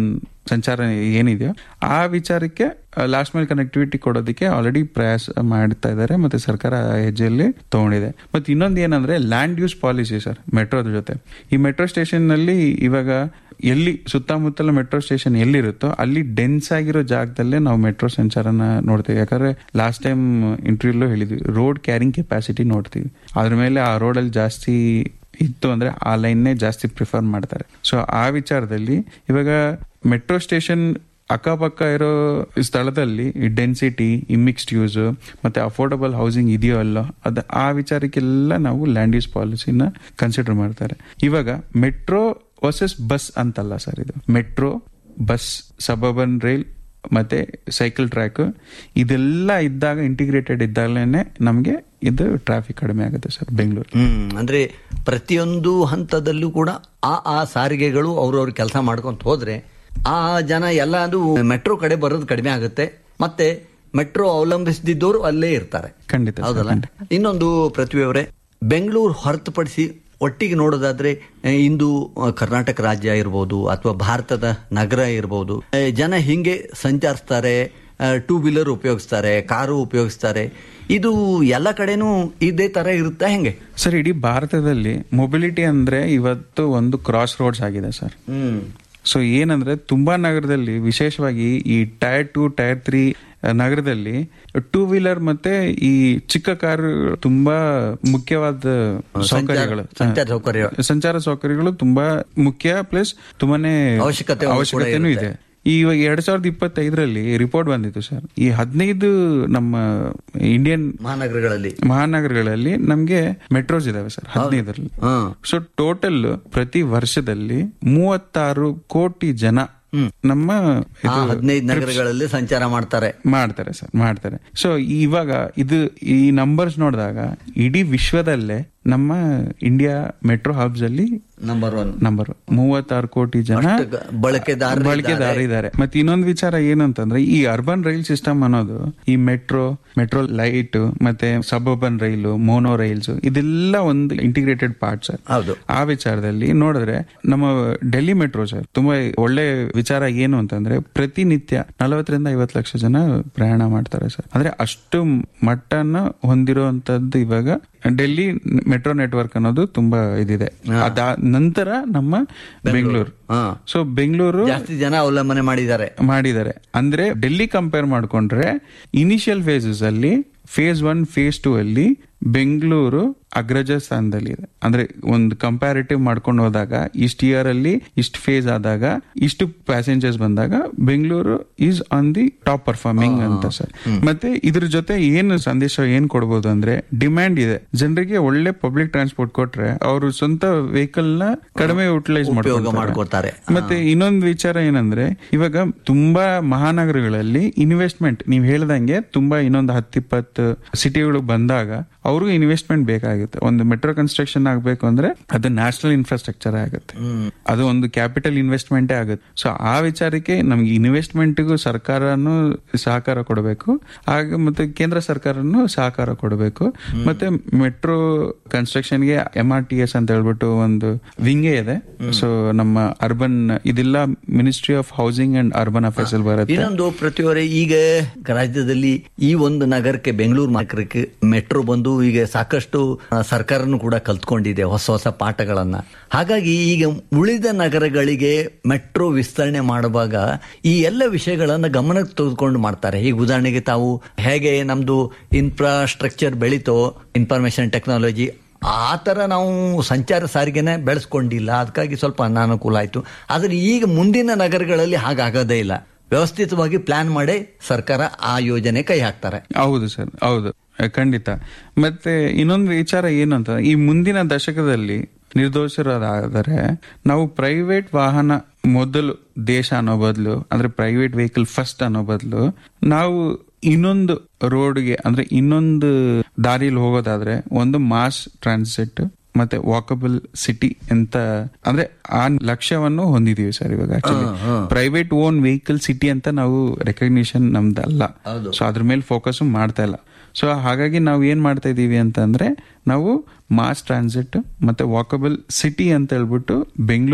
ಸಂಚಾರ ಏನಿದೆಯೋ ಆ ವಿಚಾರಕ್ಕೆ ಲಾಸ್ಟ್ ಮೈಲ್ ಕನೆಕ್ಟಿವಿಟಿ ಕೊಡೋದಕ್ಕೆ ಆಲ್ರೆಡಿ ಪ್ರಯಾಸ ಮಾಡ್ತಾ ಇದ್ದಾರೆ ಮತ್ತೆ ಸರ್ಕಾರ ಆ ಹೆಜ್ಜೆಯಲ್ಲಿ ತಗೊಂಡಿದೆ ಮತ್ತೆ ಇನ್ನೊಂದು ಏನಂದ್ರೆ ಲ್ಯಾಂಡ್ ಯೂಸ್ ಪಾಲಿಸಿ ಸರ್ ಮೆಟ್ರೋದ ಜೊತೆ ಈ ಮೆಟ್ರೋ ಸ್ಟೇಷನ್ ನಲ್ಲಿ ಇವಾಗ ಎಲ್ಲಿ ಸುತ್ತಮುತ್ತಲ ಮೆಟ್ರೋ ಸ್ಟೇಷನ್ ಎಲ್ಲಿರುತ್ತೋ ಅಲ್ಲಿ ಡೆನ್ಸ್ ಆಗಿರೋ ಜಾಗದಲ್ಲೇ ನಾವು ಮೆಟ್ರೋ ಸಂಚಾರನ ನೋಡ್ತೀವಿ ಯಾಕಂದ್ರೆ ಲಾಸ್ಟ್ ಟೈಮ್ ಇಂಟರ್ವ್ಯೂಲ್ಲೂ ಹೇಳಿದ್ವಿ ರೋಡ್ ಕ್ಯಾರಿಂಗ್ ಕೆಪಾಸಿಟಿ ನೋಡ್ತೀವಿ ಅದ್ರ ಮೇಲೆ ಆ ರೋಡಲ್ಲಿ ಜಾಸ್ತಿ ಇತ್ತು ಅಂದ್ರೆ ಆ ಲೈನ್ನೇ ಜಾಸ್ತಿ ಪ್ರಿಫರ್ ಮಾಡ್ತಾರೆ ಸೊ ಆ ವಿಚಾರದಲ್ಲಿ ಇವಾಗ ಮೆಟ್ರೋ ಸ್ಟೇಷನ್ ಅಕ್ಕಪಕ್ಕ ಇರೋ ಸ್ಥಳದಲ್ಲಿ ಈ ಡೆನ್ಸಿಟಿ ಈ ಮಿಕ್ಸ್ಡ್ ಯೂಸ್ ಮತ್ತೆ ಅಫೋರ್ಡಬಲ್ ಹೌಸಿಂಗ್ ಇದೆಯೋ ಅಲ್ಲ ಅದ ಆ ವಿಚಾರಕ್ಕೆಲ್ಲ ನಾವು ಲ್ಯಾಂಡ್ ಯೂಸ್ ಪಾಲಿಸಿನ ಕನ್ಸಿಡರ್ ಮಾಡ್ತಾರೆ ಇವಾಗ ಮೆಟ್ರೋ ವರ್ಸಸ್ ಬಸ್ ಅಂತಲ್ಲ ಸರ್ ಇದು ಮೆಟ್ರೋ ಬಸ್ ಸಬರ್ಬನ್ ರೈಲ್ ಮತ್ತೆ ಸೈಕಲ್ ಟ್ರ್ಯಾಕ್ ಇದೆಲ್ಲ ಇದ್ದಾಗ ಇಂಟಿಗ್ರೇಟೆಡ್ ಇದ್ದಾಗಲೇ ನಮಗೆ ಇದು ಟ್ರಾಫಿಕ್ ಕಡಿಮೆ ಆಗುತ್ತೆ ಸರ್ ಬೆಂಗಳೂರು ಹ್ಮ್ ಅಂದ್ರೆ ಪ್ರತಿಯೊಂದು ಹಂತದಲ್ಲೂ ಕೂಡ ಆ ಆ ಸಾರಿಗೆಗಳು ಅವ್ರವ್ರ ಕೆಲಸ ಮಾಡ್ಕೊಂತ ಹೋದ್ರೆ ಆ ಜನ ಎಲ್ಲ ಅದು ಮೆಟ್ರೋ ಕಡೆ ಬರೋದು ಕಡಿಮೆ ಆಗುತ್ತೆ ಮತ್ತೆ ಮೆಟ್ರೋ ಅವಲಂಬಿಸದಿದ್ದವರು ಅಲ್ಲೇ ಇರ್ತಾರೆ ಖಂಡಿತ ಸರ್, ಹೌದಲ್ಲ ಖಂಡಿತ. ಇನ್ನೊಂದು ಪ್ರತಿಭೆಯವರೇ ಬೆಂಗಳೂರು ಹೊರತುಪಡಿಸಿ ಒಟ್ಟಿಗೆ ನೋಡೋದಾದ್ರೆ ಆ, ಇಂದು ಆ, ಕರ್ನಾಟಕ ರಾಜ್ಯ ಇರ್ಬೋದು ಅಥವಾ ಭಾರತದ ನಗರ ಇರ್ಬೋದು ಆ, ಜನ ಹಿಂಗೆ ಸಂಚರಿಸ್ತಾರೆ ಟೂ ವೀಲರ್ ಉಪಯೋಗಿಸ್ತಾರೆ ಕಾರು ಉಪಯೋಗಿಸ್ತಾರೆ ಇದು ಎಲ್ಲ ಕಡೆನೂ ಇದೇ ತರ ಇರುತ್ತಾ ಹೆಂಗೆ ಸರ್ ಇಡೀ ಭಾರತದಲ್ಲಿ ಮೊಬಿಲಿಟಿ ಅಂದ್ರೆ ಇವತ್ತು ಒಂದು ಕ್ರಾಸ್ ರೋಡ್ಸ್ ಆಗಿದೆ ಸರ್ ಹ್ಮ್ ಸೊ ಏನಂದ್ರೆ ತುಂಬಾ ನಗರದಲ್ಲಿ ವಿಶೇಷವಾಗಿ ಈ ಟೈರ್ ಟು ಟೈರ್ ತ್ರೀ ನಗರದಲ್ಲಿ ಟೂ ವೀಲರ್ ಮತ್ತೆ ಈ ಚಿಕ್ಕ ಕಾರು ತುಂಬಾ ಮುಖ್ಯವಾದ ಸೌಕರ್ಯಗಳು ಸಂಚಾರ ಸೌಕರ್ಯ. ಸಂಚಾರ ಸೌಕರ್ಯಗಳು ತುಂಬಾ ಮುಖ್ಯ ಪ್ಲಸ್ ತುಂಬಾನೇ ಅವಶ್ಯಕತೆ ಕೂಡ ಅವಶ್ಯಕತೆನೂ ಇರುತ್ತೆ. ಇದೆ ಈ ಇವಾಗ ಎರಡ್ ಸಾವಿರದ ಇಪ್ಪತ್ತೈದರಲ್ಲಿ ರಿಪೋರ್ಟ್ ಬಂದಿತ್ತು ಸರ್ ಈ ಹದಿನೈದು ನಮ್ಮ ಇಂಡಿಯನ್ ಮಹಾನಗರಗಳಲ್ಲಿ ಮಹಾನಗರಗಳಲ್ಲಿ ನಮ್ಗೆ ಮೆಟ್ರೋಸ್ ಇದಾವೆ ಸರ್ ಹದಿನೈದರಲ್ಲಿ ಹಾ ಸೊ ಟೋಟಲ್ ಪ್ರತಿ ವರ್ಷದಲ್ಲಿ ಮೂವತ್ತಾರು ಕೋಟಿ ಜನ ನಮ್ಮ ಆ ಇದು ಹದಿನೈದು ನಗರಗಳಲ್ಲಿ ಸಂಚಾರ ಮಾಡ್ತಾರೆ ಮಾಡ್ತಾರೆ ಸರ್ ಮಾಡ್ತಾರೆ ಸೊ ಇವಾಗ ಇದು ಈ ನಂಬರ್ಸ್ ನೋಡಿದಾಗ ಇಡೀ ವಿಶ್ವದಲ್ಲೇ ನಮ್ಮ ಇಂಡಿಯಾ ಮೆಟ್ರೋ ಹಬ್ಸ್ ಅಲ್ಲಿ ನಂಬರ್ ಒನ್ ನಂಬರ್ ಮೂವತ್ತಾರು ಕೋಟಿ ಜನ ಅಷ್ಟು ಗ- ಬಳಕೆದಾರರು ಬಳಕೆದಾರ ಇದ್ದಾರೆ ಮತ್ತೆ ಇನ್ನೊಂದು ವಿಚಾರ ಏನಂತಂದ್ರೆ ಈ ಅರ್ಬನ್ ರೈಲ್ ಸಿಸ್ಟಮ್ ಅನ್ನೋದು ಈ ಮೆಟ್ರೋ ಮೆಟ್ರೋ ಲೈಟ್ ಮತ್ತೆ ಸಬರ್ಬನ್ ರೈಲು ಮೋನೋ ರೈಲ್ಸ್ ಇದೆಲ್ಲ ಒಂದು ಇಂಟಿಗ್ರೇಟೆಡ್ ಪಾರ್ಟ್ ಸರ್ ಹೌದು ಆ ವಿಚಾರದಲ್ಲಿ ನೋಡಿದ್ರೆ ನಮ್ಮ ಡೆಲ್ಲಿ ಮೆಟ್ರೋ ಸರ್ ತುಂಬಾ ಒಳ್ಳೆ ವಿಚಾರ ಏನು ಅಂತಂದ್ರೆ ಪ್ರತಿನಿತ್ಯ ನಲವತ್ತರಿಂದ ಐವತ್ತು ಲಕ್ಷ ಜನ ಪ್ರಯಾಣ ಮಾಡ್ತಾರೆ ಸರ್ ಅಂದ್ರೆ ಅಷ್ಟು ಮಟ್ಟನ ಹೊಂದಿರುವಂತದ್ದು ಇವಾಗ ಡೆಲ್ಲಿ ಮೆಟ್ರೋ ನೆಟ್ವರ್ಕ್ ಅನ್ನೋದು ತುಂಬಾ ಇದಿದೆ ಅದ ನಂತರ ನಮ್ಮ ಬೆಂಗಳೂರು ಹಾ ಸೊ ಬೆಂಗಳೂರು ಜಾಸ್ತಿ ಜನ ಅವಲಂಬನೆ ಮಾಡಿದ್ದಾರೆ ಮಾಡಿದ್ದಾರೆ ಅಂದ್ರೆ ಡೆಲ್ಲಿ ಕಂಪೇರ್ ಮಾಡ್ಕೊಂಡ್ರೆ ಇನಿಷಿಯಲ್ ಫೇಸಸ್ ಅಲ್ಲಿ ಫೇಸ್ ಒನ್ ಫೇಸ್ ಟೂ ಅಲ್ಲಿ ಬೆಂಗಳೂರು ಅಗ್ರಜ ಸ್ಥಾನದಲ್ಲಿ ಇದೆ ಅಂದ್ರೆ ಒಂದು ಕಂಪ್ಯಾರಿಟಿವ್ ಮಾಡ್ಕೊಂಡು ಹೋದಾಗ ಇಷ್ಟು ಇಯರ್ ಅಲ್ಲಿ ಇಷ್ಟು ಫೇಸ್ ಆದಾಗ ಇಷ್ಟು ಪ್ಯಾಸೆಂಜರ್ಸ್ ಬಂದಾಗ Bengaluru is on the top performing ಅಂತ ಸರ್ ಮತ್ತೆ ಇದ್ರ ಜೊತೆ ಏನು ಸಂದೇಶ ಏನ್ ಕೊಡ್ಬೋದು ಅಂದ್ರೆ ಡಿಮ್ಯಾಂಡ್ ಇದೆ ಜನರಿಗೆ ಒಳ್ಳೆ ಪಬ್ಲಿಕ್ ಟ್ರಾನ್ಸ್ಪೋರ್ಟ್ ಕೊಟ್ರೆ ಅವರು ಸ್ವಂತ ವೆಹಿಕಲ್ ನ ಕಡಿಮೆ ಯುಟಿಲೈಸ್ ಉಪಯೋಗ ಮಾಡ್ಕೊಳ್ತಾರೆ ಮಾಡ್ಕೊತಾರೆ ಮತ್ತೆ ಇನ್ನೊಂದು ವಿಚಾರ ಏನಂದ್ರೆ ಇವಾಗ ತುಂಬಾ ಮಹಾನಗರಗಳಲ್ಲಿ ಇನ್ವೆಸ್ಟ್ಮೆಂಟ್ ನೀವು ಹೇಳ್ದಂಗೆ ತುಂಬಾ ಇನ್ನೊಂದು ಹತ್ತಿಪ್ಪತ್ತು ಸಿಟಿಗಳು ಬಂದಾಗ ಅವ್ರಿಗೂ ಇನ್ವೆಸ್ಟ್ಮೆಂಟ್ ಬೇಕಾಗುತ್ತೆ ಒಂದು ಮೆಟ್ರೋ ಕನ್ಸ್ಟ್ರಕ್ಷನ್ ಆಗ್ಬೇಕು ಅಂದ್ರೆ ಅದು ನ್ಯಾಷನಲ್ ಇನ್ಫ್ರಾಸ್ಟ್ರಕ್ಚರ್ ಆಗುತ್ತೆ ಅದು ಒಂದು ಕ್ಯಾಪಿಟಲ್ ಇನ್ವೆಸ್ಟ್ಮೆಂಟ್ ಆಗುತ್ತೆ ಸೊ ಆ ವಿಚಾರಕ್ಕೆ ನಮ್ಗೆ ಇನ್ವೆಸ್ಟ್ಮೆಂಟ್ಗೂ ಸರ್ಕಾರನು ಸಹಕಾರ ಕೊಡಬೇಕು ಹಾಗೆ ಮತ್ತೆ ಕೇಂದ್ರ ಸರ್ಕಾರನು ಸಹಕಾರ ಕೊಡಬೇಕು ಮತ್ತೆ ಮೆಟ್ರೋ ಕನ್ಸ್ಟ್ರಕ್ಷನ್ಗೆ ಎಂ ಆರ್ ಟಿ ಎಸ್ ಅಂತ ಹೇಳ್ಬಿಟ್ಟು ಒಂದು ವಿಂಗೇ ಇದೆ ಸೊ ನಮ್ಮ ಅರ್ಬನ್ ಇದೆಲ್ಲ ministry of housing and urban affairs ಅಲ್ಲಿ ಬರುತ್ತೆ ಇನ್ನೊಂದು ಪ್ರತಿವರೆ ಈಗ ರಾಜ್ಯದಲ್ಲಿ ಈ ಒಂದು ನಗರಕ್ಕೆ ಬೆಂಗಳೂರು ನಗರಕ್ಕೆ ಮೆಟ್ರೋ ಬಂದು ಈಗ ಸಾಕಷ್ಟು ಆ, ಸರ್ಕಾರನು ಕೂಡ ಕಲ್ತ್ಕೊಂಡಿದೆ ಹೊಸ ಹೊಸ ಪಾಠಗಳನ್ನ ಹಾಗಾಗಿ ಈಗ ಉಳಿದ ನಗರಗಳಿಗೆ ಮೆಟ್ರೋ ವಿಸ್ತರಣೆ ಮಾಡುವಾಗ ಈ ಎಲ್ಲ ವಿಷಯಗಳನ್ನ ಗಮನಕ್ಕೆ ತೆಗೆದುಕೊಂಡು ಮಾಡ್ತಾರೆ ಈಗ ಉದಾಹರಣೆಗೆ ತಾವು ಹೇಗೆ ನಮ್ದು ಇನ್ಫ್ರಾಸ್ಟ್ರಕ್ಚರ್ ಬೆಳೀತೋ ಇನ್ಫಾರ್ಮೇಶನ್ ಟೆಕ್ನಾಲಜಿ ಆ ಥರ ನಾವು ಸಂಚಾರ ಸಾರಿಗೆನೆ ಬೆಳೆಸ್ಕೊಂಡಿಲ್ಲ ಅದಕ್ಕಾಗಿ ಸ್ವಲ್ಪ ಅನಾನುಕೂಲ ಆಯಿತು ಆದರೆ ಈಗ ಮುಂದಿನ ನಗರಗಳಲ್ಲಿ ಹಾಗಾಗೋದೇ ಇಲ್ಲ ವ್ಯವಸ್ಥಿತವಾಗಿ ಪ್ಲಾನ್ ಮಾಡಿ ಸರ್ಕಾರ ಆ ಯೋಜನೆ ಕೈ ಹಾಕ್ತಾರೆ ಹೌದು ಸರ್ ಹೌದು ಖಂಡಿತ ಮತ್ತೆ ಇನ್ನೊಂದು ವಿಚಾರ ಏನು ಅಂತ ಈ ಮುಂದಿನ ದಶಕದಲ್ಲಿ ನಿರ್ದೋಷರಾದರೆ ನಾವು ಪ್ರೈವೇಟ್ ವಾಹನ ಮೊದಲು ದೇಶ ಅನ್ನೋ ಬದಲು ಅಂದ್ರೆ ಪ್ರೈವೇಟ್ ವೆಹಿಕಲ್ ಫಸ್ಟ್ ಅನ್ನೋ ಬದಲು ನಾವು ಇನ್ನೊಂದು ರೋಡ್ಗೆ ಅಂದ್ರೆ ಇನ್ನೊಂದು ದಾರಿಲಿ ಹೋಗೋದಾದ್ರೆ ಒಂದು ಮಾಸ್ ಟ್ರಾನ್ಸಿಟ್ ಮತ್ತೆ ವಾಕಬಲ್ ಸಿಟಿ ಅಂತ ಅಂದ್ರೆ ಆ ಲಕ್ಷ್ಯವನ್ನು ಹೊಂದಿದೀವಿ ಸರ್ ಇವಾಗ actually private own vehicle city ಅಂತ ನಾವು ರೆಕಗ್ನಿಷನ್ ನಮ್ದಲ್ಲ ಸೊ ಅದ್ರ ಮೇಲೆ ಫೋಕಸ್ ಮಾಡ್ತಾ ಇಲ್ಲ ಸೊ ಹಾಗಾಗಿ ನಾವು ಏನ್ ಮಾಡ್ತಾ ಇದೀವಿ ಅಂತಂದ್ರೆ ನಾವು ಮಾಸ್ ಟ್ರಾನ್ಸಿಟ್ ಮತ್ತೆ ವಾಕಬಲ್ ಸಿಟಿ ಅಂತ ಹೇಳ್ಬಿಟ್ಟು ಬೆಂಗಳೂರು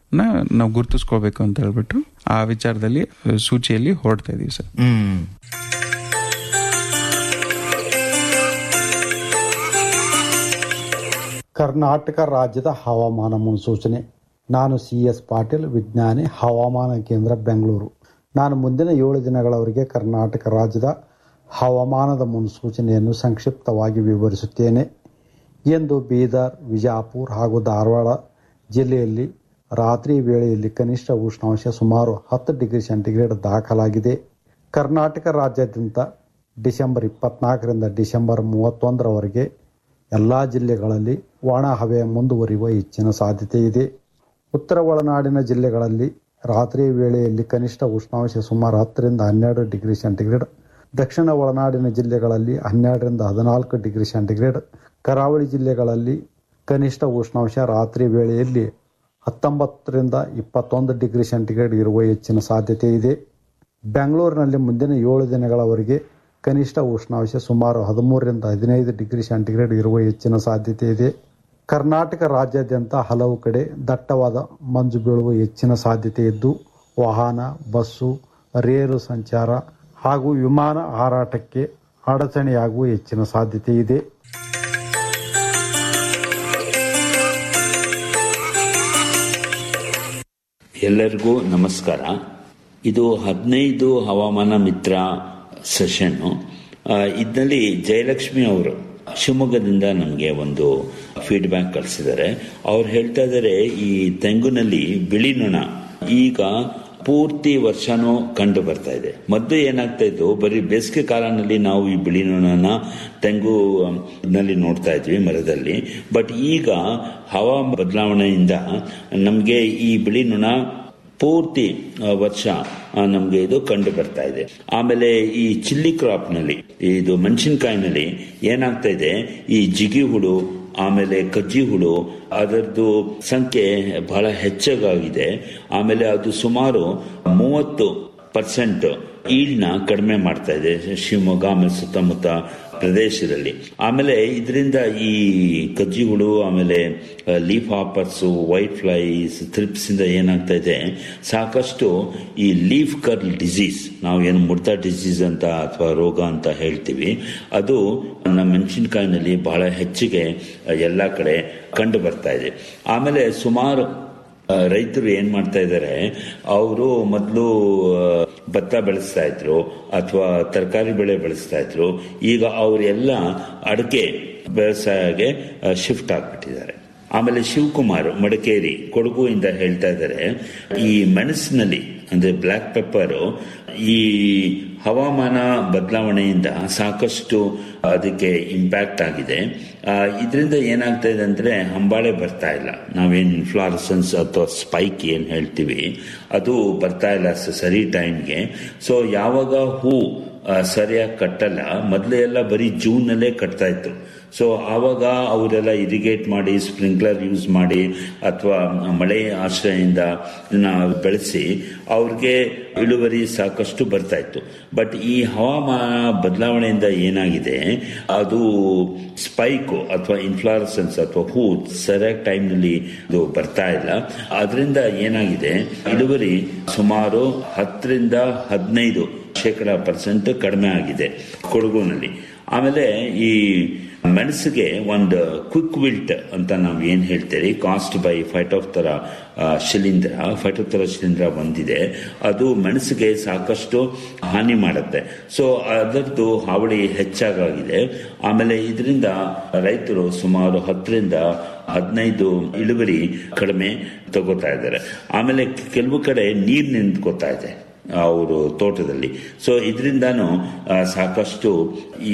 ನಾವು ಗುರುತಿಸ್ಕೋಬೇಕು ಅಂತ ಹೇಳ್ಬಿಟ್ಟು ಆ ವಿಚಾರದಲ್ಲಿ ಆ, ಸೂಚಿಯಲ್ಲಿ ಹೊರಡ್ತಾ ಇದೀವಿ ಸರ್ ಹ್ಮ್ ಕರ್ನಾಟಕ ರಾಜ್ಯದ ಹವಾಮಾನ ಮುನ್ಸೂಚನೆ ನಾನು ಸಿ ಎಸ್ ಪಾಟೀಲ್ ವಿಜ್ಞಾನಿ ಹವಾಮಾನ ಕೇಂದ್ರ ಬೆಂಗಳೂರು ನಾನು ಮುಂದಿನ ಏಳು ದಿನಗಳವರೆಗೆ ಕರ್ನಾಟಕ ರಾಜ್ಯದ ಹವಾಮಾನದ ಮುನ್ಸೂಚನೆಯನ್ನು ಸಂಕ್ಷಿಪ್ತವಾಗಿ ವಿವರಿಸುತ್ತೇನೆ ಎಂದು ಬೀದರ್ ವಿಜಾಪುರ ಹಾಗೂ ಧಾರವಾಡ ಜಿಲ್ಲೆಯಲ್ಲಿ ರಾತ್ರಿ ವೇಳೆಯಲ್ಲಿ ಕನಿಷ್ಠ ಉಷ್ಣಾಂಶ ಸುಮಾರು ಹತ್ತು ಡಿಗ್ರಿ ಸೆಂಟಿಗ್ರೇಡ್ ದಾಖಲಾಗಿದೆ ಕರ್ನಾಟಕ ರಾಜ್ಯಾದ್ಯಂತ ಡಿಸೆಂಬರ್ ಇಪ್ಪತ್ನಾಲ್ಕರಿಂದ ಡಿಸೆಂಬರ್ ಮೂವತ್ತೊಂದರವರೆಗೆ ಎಲ್ಲ ಜಿಲ್ಲೆಗಳಲ್ಲಿ ಒಣ ಹವೆ ಮುಂದುವರಿಯುವ ಹೆಚ್ಚಿನ ಸಾಧ್ಯತೆ ಇದೆ ಉತ್ತರ ಒಳನಾಡಿನ ಜಿಲ್ಲೆಗಳಲ್ಲಿ ರಾತ್ರಿ ವೇಳೆಯಲ್ಲಿ ಕನಿಷ್ಠ ಉಷ್ಣಾಂಶ ಸುಮಾರು ಹತ್ತರಿಂದ ಹನ್ನೆರಡು ಡಿಗ್ರಿ ಸೆಂಟಿಗ್ರೇಡ್ ದಕ್ಷಿಣ ಒಳನಾಡಿನ ಜಿಲ್ಲೆಗಳಲ್ಲಿ ಹನ್ನೆರಡರಿಂದ ಹದಿನಾಲ್ಕು ಡಿಗ್ರಿ ಸೆಂಟಿಗ್ರೇಡ್ ಕರಾವಳಿ ಜಿಲ್ಲೆಗಳಲ್ಲಿ ಕನಿಷ್ಠ ಉಷ್ಣಾಂಶ ರಾತ್ರಿ ವೇಳೆಯಲ್ಲಿ ಹತ್ತೊಂಬತ್ತರಿಂದ ಇಪ್ಪತ್ತೊಂದು ಡಿಗ್ರಿ ಸೆಂಟಿಗ್ರೇಡ್ ಇರುವ ಹೆಚ್ಚಿನ ಸಾಧ್ಯತೆ ಇದೆ ಬೆಂಗಳೂರಿನಲ್ಲಿ ಮುಂದಿನ ಏಳು ದಿನಗಳವರೆಗೆ ಕನಿಷ್ಠ ಉಷ್ಣಾಂಶ ಸುಮಾರು ಹದಿಮೂರರಿಂದ ಹದಿನೈದು ಡಿಗ್ರಿ ಸೆಂಟಿಗ್ರೇಡ್ ಇರುವ ಹೆಚ್ಚಿನ ಸಾಧ್ಯತೆ ಇದೆ ಕರ್ನಾಟಕ ರಾಜ್ಯಾದ್ಯಂತ ಹಲವು ಕಡೆ ದಟ್ಟವಾದ ಮಂಜು ಬೀಳುವ ಹೆಚ್ಚಿನ ಸಾಧ್ಯತೆ ಇದ್ದು ವಾಹನ ಬಸ್ಸು ರೇಲು ಸಂಚಾರ ಹಾಗೂ ವಿಮಾನ ಹಾರಾಟಕ್ಕೆ ಅಡಚಣೆಯಾಗುವ ಹೆಚ್ಚಿನ ಸಾಧ್ಯತೆ ಇದೆ ಎಲ್ಲರಿಗೂ ನಮಸ್ಕಾರ ಇದು ಹದಿನೈದು ಹವಾಮಾನ ಮಿತ್ರ ಸೆಷನ್ನು ಇದರಲ್ಲಿ ಜಯಲಕ್ಷ್ಮಿ ಅವರು ಶಿವಮೊಗ್ಗದಿಂದ ನಮಗೆ ಒಂದು ಫೀಡ್ಬ್ಯಾಕ್ ಕಳಿಸಿದ್ದಾರೆ ಅವ್ರು ಹೇಳ್ತಾ ಇದ್ದಾರೆ ಈ ತೆಂಗುನಲ್ಲಿ ಬಿಳಿ ನೊಣ ಈಗ ಪೂರ್ತಿ ವರ್ಷನೂ ಕಂಡು ಬರ್ತಾ ಇದೆ ಮೊದಲು ಏನಾಗ್ತಾ ಇತ್ತು ಬರೀ ಬೇಸಿಗೆ ಕಾಲನಲ್ಲಿ ನಾವು ಈ ಬಿಳಿ ನೊಣನ ತೆಂಗು ನಲ್ಲಿ ನೋಡ್ತಾ ಇದ್ವಿ ಮರದಲ್ಲಿ ಬಟ್ ಈಗ ಹವಾ ಬದಲಾವಣೆಯಿಂದ ನಮಗೆ ಈ ಬಿಳಿ ನೊಣ ಪೂರ್ತಿ ಆ, ವರ್ಷ ನಮಗೆ ಇದು ಕಂಡು ಬರ್ತಾ ಇದೆ ಆಮೇಲೆ ಈ ಚಿಲ್ಲಿ ಕ್ರಾಪ್ನಲ್ಲಿ ಇದು ಮೆಣಸಿನಕಾಯಿನಲ್ಲಿ ಏನಾಗ್ತಾ ಇದೆ ಈ ಜಿಗಿ ಹುಳು ಆಮೇಲೆ ಕಜ್ಜಿ ಹುಳು ಅದರದ್ದು ಸಂಖ್ಯೆ ಬಹಳ ಹೆಚ್ಚಾಗಿದೆ ಆಮೇಲೆ ಅದು ಸುಮಾರು ಮೂವತ್ತು ಪರ್ಸೆಂಟ್ ಈಲ್ನ ಕಡಿಮೆ ಮಾಡ್ತಾ ಇದೆ ಶಿವಮೊಗ್ಗ ಆಮೇಲೆ ಸುತ್ತಮುತ್ತ ಪ್ರದೇಶದಲ್ಲಿ ಆಮೇಲೆ ಇದರಿಂದ ಈ ಕಜ್ಜಿಗಳು ಆಮೇಲೆ leaf hoppers white flies thrips ಇಂದ ಏನಾಗ್ತಾ ಇದೆ ಸಾಕಷ್ಟು ಈ ಲೀಫ್ ಕರ್ಲ್ ಡಿಸೀಸ್ ನಾವು ಏನು ಮುಡ್ತಾ ಡಿಸೀಸ್ ಅಂತ ಅಥವಾ ರೋಗ ಅಂತ ಹೇಳ್ತೀವಿ ಅದು ನಮ್ಮ ಮೆಣಸಿನಕಾಯಿನಲ್ಲಿ ಬಹಳ ಹೆಚ್ಚಿಗೆ ಎಲ್ಲ ಕಡೆ ಕಂಡು ಬರ್ತಾ ಇದೆ ಆಮೇಲೆ ಸುಮಾರು ಆ, ರೈತರು ಏನ್ ಮಾಡ್ತಾ ಇದ್ದಾರೆ ಅವರು ಮೊದಲು ಭತ್ತ ಬೆಳೆಸ್ತಾ ಇದ್ರು ಅಥವಾ ತರಕಾರಿ ಬೆಳೆ ಬೆಳೆಸ್ತಾ ಇದ್ರು ಈಗ ಅವರೆಲ್ಲ ಅಡಿಕೆ ವ್ಯವಸಾಯಗೆ ಶಿಫ್ಟ್ ಆಗ್ಬಿಟ್ಟಿದ್ದಾರೆ ಆಮೇಲೆ ಶಿವಕುಮಾರ್ ಮಡಿಕೇರಿ ಕೊಡಗು ಇಂದ ಹೇಳ್ತಾ ಇದ್ದಾರೆ ಈ ಮೆಣಸಿನಲ್ಲಿ ಅಂದ್ರೆ ಬ್ಲ್ಯಾಕ್ ಪೆಪ್ಪರ್ ಈ ಹವಾಮಾನ ಬದಲಾವಣೆಯಿಂದ ಸಾಕಷ್ಟು ಅದಕ್ಕೆ ಇಂಪ್ಯಾಕ್ಟ್ ಆಗಿದೆ ಇದರಿಂದ ಏನಾಗ್ತಾ ಇದೆ ಅಂದ್ರೆ ಹಂಬಾಳೆ ಬರ್ತಾ ಇಲ್ಲ ನಾವೇನು ಇನ್ಫ್ಲಾರಸನ್ಸ್ ಅಥವಾ ಸ್ಪೈಕ್ ಏನ್ ಹೇಳ್ತೀವಿ ಅದು ಬರ್ತಾ ಇಲ್ಲ ಸ- ಸರಿ ಟೈಮ್ಗೆ ಸೊ ಯಾವಾಗ ಹೂ ಆ, ಸರಿಯಾಗಿ ಕಟ್ಟಲ್ಲ ಮೊದಲೇ ಎಲ್ಲ ಬರೀ ಜೂನ್ನಲ್ಲೇ ಕಟ್ತಾ ಇತ್ತು ಸೊ ಆವಾಗ ಅವರೆಲ್ಲ ಇರಿಗೇಟ್ ಮಾಡಿ ಸ್ಪ್ರಿಂಕ್ಲರ್ ಯೂಸ್ ಮಾಡಿ ಅಥವಾ ಮಳೆ ಆಶ್ರಯದಿಂದ ಇದನ್ನ ಬೆಳೆಸಿ ಅವ್ರಿಗೆ ಇಳುವರಿ ಸಾಕಷ್ಟು ಬರ್ತಾ ಇತ್ತು ಬಟ್ ಈ ಹವಾಮಾನ ಬದಲಾವಣೆಯಿಂದ ಏನಾಗಿದೆ ಅದು ಸ್ಪೈಕು ಅಥವಾ ಇನ್ಫ್ಲಾರಸನ್ಸ್ ಅಥವಾ ಹೂ ಸರಿಯಾದ ಟೈಮ್ನಲ್ಲಿ ಇದು ಬರ್ತಾ ಇಲ್ಲ ಅದರಿಂದ ಏನಾಗಿದೆ ಇಳುವರಿ ಸುಮಾರು ಹತ್ತರಿಂದ ಹದಿನೈದು ಶೇಕಡ ಪರ್ಸೆಂಟ್ ಕಡಿಮೆ ಆಗಿದೆ ಕೊಡಗುನಲ್ಲಿ ಆಮೇಲೆ ಈ ಮೆಣಸಿಗೆ ಒಂದು ಕ್ವಿಕ್ ವಿಲ್ಟ್ ಅಂತ ನಾವು ಏನ್ ಹೇಳ್ತೇವೆ ಕಾಸ್ಟ್ ಬೈ ಫೈಟೋಫ್ತರ ಶಿಲೀಂಧ್ರ ಫೈಟೋಫ್ತರ ಶಿಲೀಂಧ್ರ ಬಂದಿದೆ ಅದು ಮೆಣಸಿಗೆ ಸಾಕಷ್ಟು ಹಾನಿ ಮಾಡುತ್ತೆ ಸೊ ಅದರದ್ದು ಹಾವಳಿ ಹೆಚ್ಚಾಗಿದೆ ಆಮೇಲೆ ಇದರಿಂದ ರೈತರು ಸುಮಾರು ಹತ್ತರಿಂದ ಹದಿನೈದು ಇಳುವರಿ ಕಡಿಮೆ ತಗೋತಾ ಇದ್ದಾರೆ ಆಮೇಲೆ ಕೆಲವು ಕಡೆ ನೀರು ನಿಂತ್ಕೋತಾ ಇದೆ ಅವರು ತೋಟದಲ್ಲಿ ಸೊ ಇದರಿಂದಾನು ಸಾಕಷ್ಟು ಈ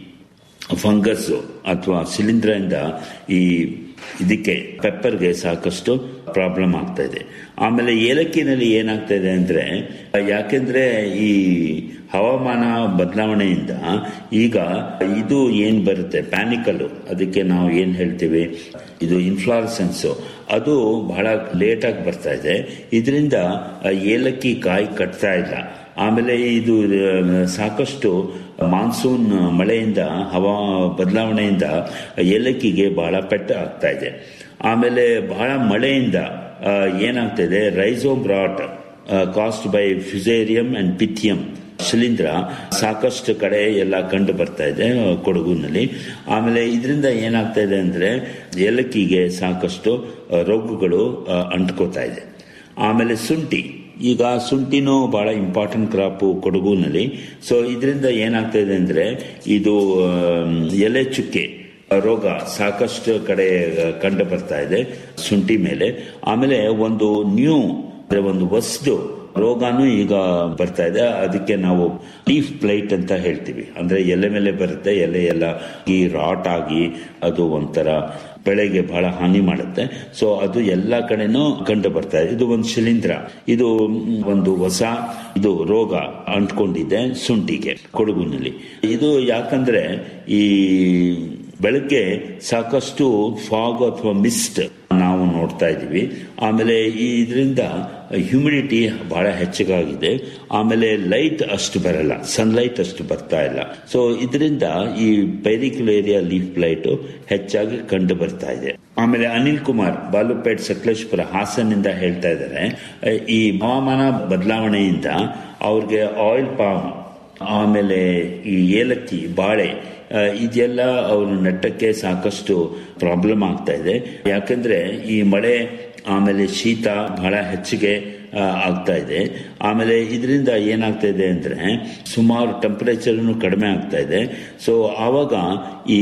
ಫಂಗಸ್ ಅಥವಾ ಶಿಲೀಂಧ್ರದಿಂದ ಈ ಇದಕ್ಕೆ ಪೆಪ್ಪರ್ಗೆ ಸಾಕಷ್ಟು ಪ್ರಾಬ್ಲಮ್ ಆಗ್ತಾ ಇದೆ ಆಮೇಲೆ ಏಲಕ್ಕಿನಲ್ಲಿ ಏನಾಗ್ತಾ ಇದೆ ಅಂದ್ರೆ ಯಾಕೆಂದ್ರೆ ಈ ಹವಾಮಾನ ಬದಲಾವಣೆಯಿಂದ ಈಗ ಇದು ಏನ್ ಬರುತ್ತೆ ಪ್ಯಾನಿಕಲ್ಲು ಅದಕ್ಕೆ ನಾವು ಏನ್ ಹೇಳ್ತೀವಿ ಇದು ಇನ್ಫ್ಲಾರಸೆನ್ಸ್ ಅದು ಬಹಳ ಲೇಟಾಗಿ ಬರ್ತಾ ಇದೆ ಇದರಿಂದ ಏಲಕ್ಕಿ ಕಾಯಿ ಕಟ್ತಾ ಇಲ್ಲ ಆಮೇಲೆ ಇದು ಆ, ಸಾಕಷ್ಟು ಮಾನ್ಸೂನ್ ಮಳೆಯಿಂದ ಹವಾ ಬದಲಾವಣೆಯಿಂದ ಏಲಕ್ಕಿಗೆ ಬಹಳ ಪೆಟ್ಟ ಆಗ್ತಾ ಇದೆ ಆಮೇಲೆ ಬಹಳ ಮಳೆಯಿಂದ ಆ, ಏನಾಗ್ತಿದೆ rhizome rot caused by fusarium and pythium ಶಿಲೀಂಧ್ರ ಸಾಕಷ್ಟು ಕಡೆ ಎಲ್ಲ ಕಂಡು ಬರ್ತಾ ಇದೆ ಆ, ಕೊಡಗುನಲ್ಲಿ ಆಮೇಲೆ ಇದರಿಂದ ಏನಾಗ್ತಾ ಇದೆ ಅಂದ್ರೆ ಏಲಕ್ಕಿಗೆ ಸಾಕಷ್ಟು ಆ, ರೋಗಗಳು ಆ, ಅಂಟ್ಕೋತಾ ಇದೆ ಆಮೇಲೆ ಶುಂಠಿ ಈಗ ಶುಂಠಿನೂ ಬಹಳ ಇಂಪಾರ್ಟೆಂಟ್ ಕ್ರಾಪ್ ಕೊಡಗುನಲ್ಲಿ ಸೊ ಇದರಿಂದ ಏನಾಗ್ತಾ ಇದೆ ಅಂದ್ರೆ ಇದು ಆಮ್, ಎಲೆ ಚುಕ್ಕೆ ರೋಗ ಸಾಕಷ್ಟು ಕಡೆ ಕಂಡು ಬರ್ತಾ ಇದೆ ಶುಂಠಿ ಮೇಲೆ ಆಮೇಲೆ ಒಂದು ನ್ಯೂ ಅಂದ್ರೆ ಒಂದು ಹೊಸದು ರೋಗಾನು ಈಗ ಬರ್ತಾ ಇದೆ ಅದಕ್ಕೆ ನಾವು ಲೀಫ್ ಪ್ಲೈಟ್ ಅಂತ ಹೇಳ್ತೀವಿ ಅಂದ್ರೆ ಎಲೆ ಮೇಲೆ ಬರುತ್ತೆ ಎಲೆ ಎಲ್ಲ ಈ ರಾಟ್ ಆಗಿ ಅದು ಒಂಥರ ಬೆಳೆಗೆ ಬಹಳ ಹಾನಿ ಮಾಡುತ್ತೆ ಸೊ ಅದು ಎಲ್ಲ ಕಡೆನೂ ಕಂಡು ಬರ್ತಾ ಇದೆ ಇದು ಒಂದು ಶಿಲೀಂಧ್ರ ಇದು ಮ್, ಒಂದು ಹೊಸ ಇದು ರೋಗ ಅಂಟ್ಕೊಂಡಿದೆ ಶುಂಠಿಗೆ ಕೊಡಗುನಲ್ಲಿ ಇದು ಯಾಕಂದ್ರೆ ಈ ಬೆಳಗ್ಗೆ ಸಾಕಷ್ಟು ಫಾಗ್ ಅಥವಾ ಮಿಸ್ಟ್ ನಾವು ನೋಡ್ತಾ ಇದ್ದೀವಿ ಆಮೇಲೆ ಈ ಇದರಿಂದ ಹ್ಯೂಮಿಡಿಟಿ ಬಹಳ ಹೆಚ್ಚಿಗಾಗಿದೆ ಆಮೇಲೆ ಲೈಟ್ ಅಷ್ಟು ಬರಲ್ಲ ಸನ್ಲೈಟ್ ಅಷ್ಟು ಬರ್ತಾ ಇಲ್ಲ ಸೊ ಇದರಿಂದ ಈ ಪೈರಿಕ್ಯುಲೇರಿಯಾ ಲೀಫ್ ಲೈಟ್ ಹೆಚ್ಚಾಗಿ ಕಂಡು ಬರ್ತಾ ಇದೆ ಆಮೇಲೆ ಅನಿಲ್ ಕುಮಾರ್ ಬಾಲುಪೇಟ್ ಸಕಲೇಶ್ಪುರ ಹಾಸನಿಂದ ಹೇಳ್ತಾ ಇದ್ದಾರೆ ಈ ಹವಾಮಾನ ಬದಲಾವಣೆಯಿಂದ ಅವ್ರಿಗೆ ಆಯಿಲ್ ಪಾಮ್ ಆಮೇಲೆ ಈ ಏಲಕ್ಕಿ ಬಾಳೆ ಆ, ಇದೆಲ್ಲ ಅವರು ನೆಟ್ಟಕ್ಕೆ ಸಾಕಷ್ಟು ಪ್ರಾಬ್ಲಮ್ ಆಗ್ತಾ ಇದೆ ಯಾಕಂದ್ರೆ ಈ ಮಳೆ ಆಮೇಲೆ ಶೀತ ಬಹಳ ಹೆಚ್ಚಿಗೆ ಆ, ಆಗ್ತಾ ಇದೆ ಆಮೇಲೆ ಇದರಿಂದ ಏನಾಗ್ತಾ ಇದೆ ಅಂದ್ರೆ ಸುಮಾರು ಟೆಂಪರೇಚರ್ನು ಕಡಿಮೆ ಆಗ್ತಾ ಇದೆ ಸೊ ಆವಾಗ ಈ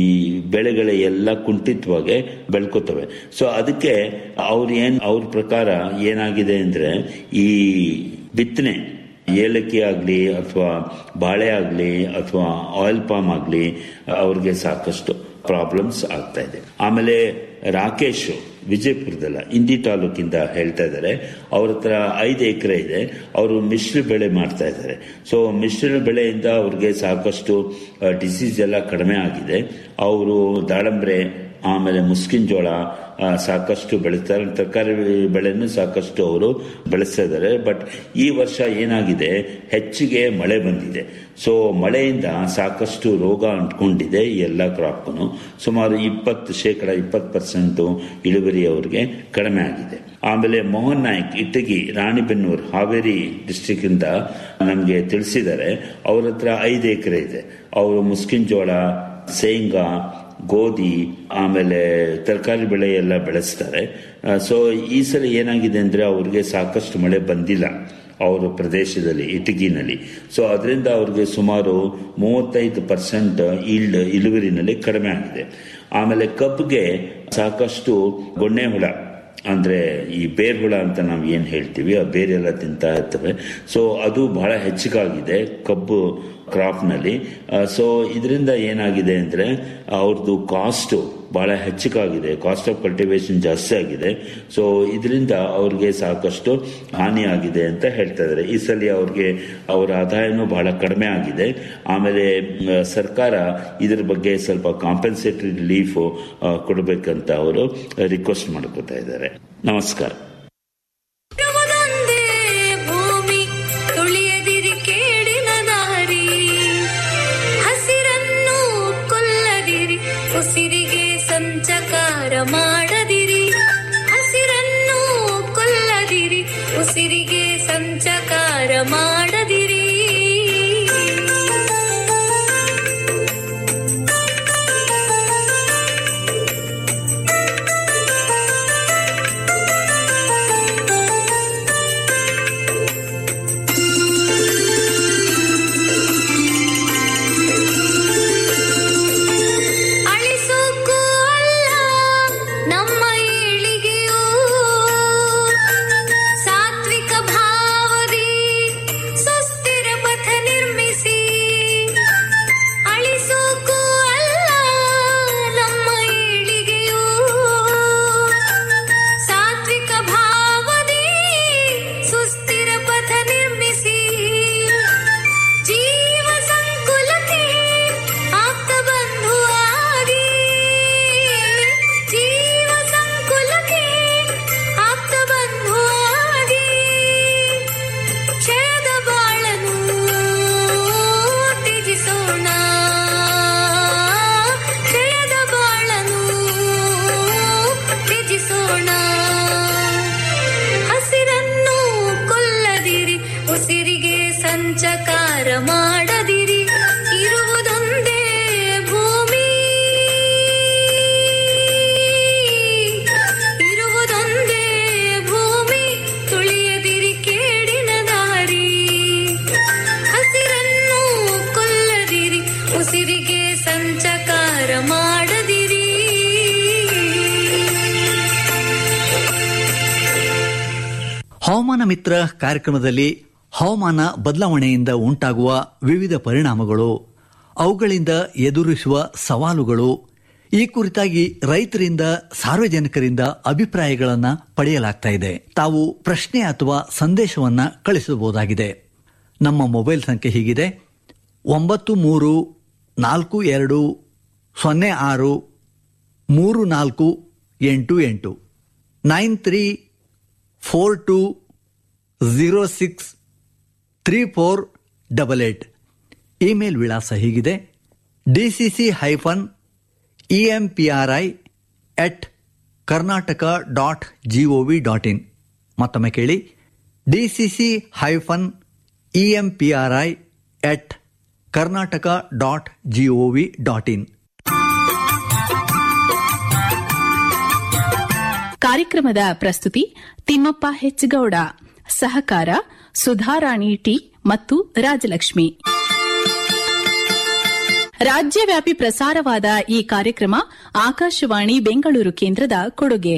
ಬೆಳೆಗಳ ಎಲ್ಲ ಕುಂಠಿತವಾಗಿ ಬೆಳ್ಕೋತವೆ ಸೊ ಅದಕ್ಕೆ ಅವ್ರು ಏನ್ ಅವ್ರ ಪ್ರಕಾರ ಏನಾಗಿದೆ ಅಂದ್ರೆ ಈ ಬಿತ್ತನೆ ಏಲಕ್ಕಿ ಆಗಲಿ ಅಥವಾ ಬಾಳೆ ಆಗಲಿ ಅಥವಾ ಆಯಿಲ್ ಪಾಮ್ ಆಗಲಿ ಅವ್ರಿಗೆ ಸಾಕಷ್ಟು ಪ್ರಾಬ್ಲಮ್ಸ್ ಆಗ್ತಾ ಇದೆ ಆಮೇಲೆ ರಾಕೇಶ್ ವಿಜಯಪುರದಲ್ಲ ಇಂಡಿ ತಾಲೂಕಿಂದ ಹೇಳ್ತಾ ಇದ್ದಾರೆ ಅವ್ರ ಹತ್ರ ಐದು ಎಕರೆ ಇದೆ ಅವರು ಮಿಶ್ರ ಬೆಳೆ ಮಾಡ್ತಾ ಇದ್ದಾರೆ ಸೊ ಮಿಶ್ರ ಬೆಳೆಯಿಂದ ಅವ್ರಿಗೆ ಸಾಕಷ್ಟು ಡಿಸೀಸ್ ಎಲ್ಲ ಕಡಿಮೆ ಆಗಿದೆ ಅವರು ದಾಳಂಬ್ರೆ ಆಮೇಲೆ ಮುಸ್ಕಿನ್ ಜೋಳ ಆ, ಸಾಕಷ್ಟು ಬೆಳೆಸ್ತಾರೆ ತರಕಾರಿ ಬೆಳೆಯನ್ನು ಸಾಕಷ್ಟು ಅವರು ಬೆಳೆಸ್ತಾ ಇದ್ದಾರೆ ಬಟ್ ಈ ವರ್ಷ ಏನಾಗಿದೆ ಹೆಚ್ಚಿಗೆ ಮಳೆ ಬಂದಿದೆ ಸೊ ಮಳೆಯಿಂದ ಸಾಕಷ್ಟು ರೋಗ ಅಂಟ್ಕೊಂಡಿದೆ ಈ ಎಲ್ಲ ಕ್ರಾಪ್ಗೂ ಸುಮಾರು ಇಪ್ಪತ್ತು ಶೇಕಡ ಇಪ್ಪತ್ತು ಪರ್ಸೆಂಟ್ ಇಳುವರಿ ಅವರಿಗೆ ಕಡಿಮೆ ಆಗಿದೆ ಆಮೇಲೆ ಮೋಹನ್ ನಾಯ್ಕ್ ಇಟಗಿ ರಾಣಿಬೆನ್ನೂರು ಹಾವೇರಿ ಡಿಸ್ಟಿಕ್ ಇಂದ ನಮಗೆ ತಿಳಿಸಿದ್ದಾರೆ ಅವ್ರ ಹತ್ರ ಐದು ಎಕರೆ ಇದೆ ಅವರು ಮುಸ್ಕಿನ್ ಜೋಳ ಶೇಂಗಾ ಗೋಧಿ ಆಮೇಲೆ ತರಕಾರಿ ಬೆಳೆ ಎಲ್ಲ ಬೆಳೆಸ್ತಾರೆ ಸೊ ಈ ಸಲ ಏನಾಗಿದೆ ಅಂದ್ರೆ ಅವ್ರಿಗೆ ಸಾಕಷ್ಟು ಮಳೆ ಬಂದಿಲ್ಲ ಅವರ ಪ್ರದೇಶದಲ್ಲಿ ಇಟಗಿನಲ್ಲಿ ಸೊ ಅದರಿಂದ ಅವ್ರಿಗೆ ಸುಮಾರು ಮೂವತ್ತೈದು ಪರ್ಸೆಂಟ್ ಈಲ್ಡ್ ಇಳುವರಿನಲ್ಲಿ ಕಡಿಮೆ ಆಗಿದೆ ಆಮೇಲೆ ಕಬ್ಬಿಗೆ ಸಾಕಷ್ಟು ಗೊಣ್ಣೆ ಹುಳ ಅಂದ್ರೆ ಈ ಬೇರ್ ಹುಳ ಅಂತ ನಾವು ಏನ್ ಹೇಳ್ತೀವಿ ಆ ಬೇರೆಲ್ಲ ತಿಂತಾ ಇರ್ತವೆ ಸೊ ಅದು ಬಹಳ ಹೆಚ್ಚಿಗಾಗಿದೆ ಕಬ್ಬು ಕ್ರಾಪ್ನಲ್ಲಿ ಸೊ ಇದರಿಂದ ಏನಾಗಿದೆ ಅಂದ್ರೆ ಅವ್ರದ್ದು ಕಾಸ್ಟ್ ಬಹಳ ಹೆಚ್ಚಿಗಾಗಿದೆ ಕಾಸ್ಟ್ ಆಫ್ ಕಲ್ಟಿವೇಶನ್ ಜಾಸ್ತಿ ಆಗಿದೆ ಸೊ ಇದರಿಂದ ಅವ್ರಿಗೆ ಸಾಕಷ್ಟು ಹಾನಿ ಆಗಿದೆ ಅಂತ ಹೇಳ್ತಾ ಇದ್ದಾರೆ ಈ ಸಲ ಅವ್ರಿಗೆ ಅವರ ಆದಾಯನೂ ಬಹಳ ಕಡಿಮೆ ಆಗಿದೆ ಆಮೇಲೆ ಮ್, ಸರ್ಕಾರ ಇದ್ರ ಬಗ್ಗೆ ಸ್ವಲ್ಪ ಕಾಂಪೆನ್ಸೇಟರಿ ರಿಲೀಫ್ ಕೊಡಬೇಕಂತ ಅವರು ರಿಕ್ವೆಸ್ಟ್ ಮಾಡ್ಕೋತಾ ಇದ್ದಾರೆ ನಮಸ್ಕಾರ ಇರುವುದೊಂದೇ ಭೂಮಿ ತುಳಿಯದಿರಿ ಕೇಡಿನ ದಾರಿ ಹಸಿರನ್ನು ಕೊಲ್ಲದಿರಿ ಉಸಿರಿಗೆ ಸಂಚಕಾರ ಮಾಡದಿರಿ ಹಸಿರನ್ನು ಕೊಲ್ಲದಿರಿ ಉಸಿರಿಗೆ ಸಂಚಕಾರ ಮಾಡದಿರಿ ಅಳಿಸೋಕ್ಕೂ ಅಲ್ಲ ನಮ್ಮ ಹವಾಮಾನ ಮಿತ್ರ ಕಾರ್ಯಕ್ರಮದಲ್ಲಿ ಹವಾಮಾನ ಬದಲಾವಣೆಯಿಂದ ಉಂಟಾಗುವ ವಿವಿಧ ಪರಿಣಾಮಗಳು ಅವುಗಳಿಂದ ಎದುರಿಸುವ ಸವಾಲುಗಳು ಈ ಕುರಿತಾಗಿ ರೈತರಿಂದ ಸಾರ್ವಜನಿಕರಿಂದ ಅಭಿಪ್ರಾಯಗಳನ್ನು ಪಡೆಯಲಾಗ್ತಾ ಇದೆ ತಾವು ಪ್ರಶ್ನೆ ಅಥವಾ ಸಂದೇಶವನ್ನ ಕಳಿಸಬಹುದಾಗಿದೆ ನಮ್ಮ ಮೊಬೈಲ್ ಸಂಖ್ಯೆ ಹೀಗಿದೆ ಒಂಬತ್ತು ಮೂರು ನಾಲ್ಕು ಎರಡು ಸೊನ್ನೆ ಆರು ಮೂರು ನಾಲ್ಕು ಎಂಟು ಎಂಟು nine three four two zero six three four double eight email ವಿಳಾಸ ಹೀಗಿದೆ D C C hyphen E M P R I at Karnataka dot G O V dot in ಮತ್ತೊಮ್ಮೆ ಕೇಳಿ D C C hyphen E M P R I at Karnataka dot G O V dot in ಕಾರ್ಯಕ್ರಮದ ಪ್ರಸ್ತುತಿ ತಿಮ್ಮಪ್ಪ ಹೆಚ್ಗೌಡ ಸಹಕಾರ Sudharani T ಮತ್ತು ರಾಜಲಕ್ಷ್ಮಿ ರಾಜ್ಯವ್ಯಾಪಿ ಪ್ರಸಾರವಾದ ಈ ಕಾರ್ಯಕ್ರಮ ಆಕಾಶವಾಣಿ ಬೆಂಗಳೂರು ಕೇಂದ್ರದ ಕೊಡುಗೆ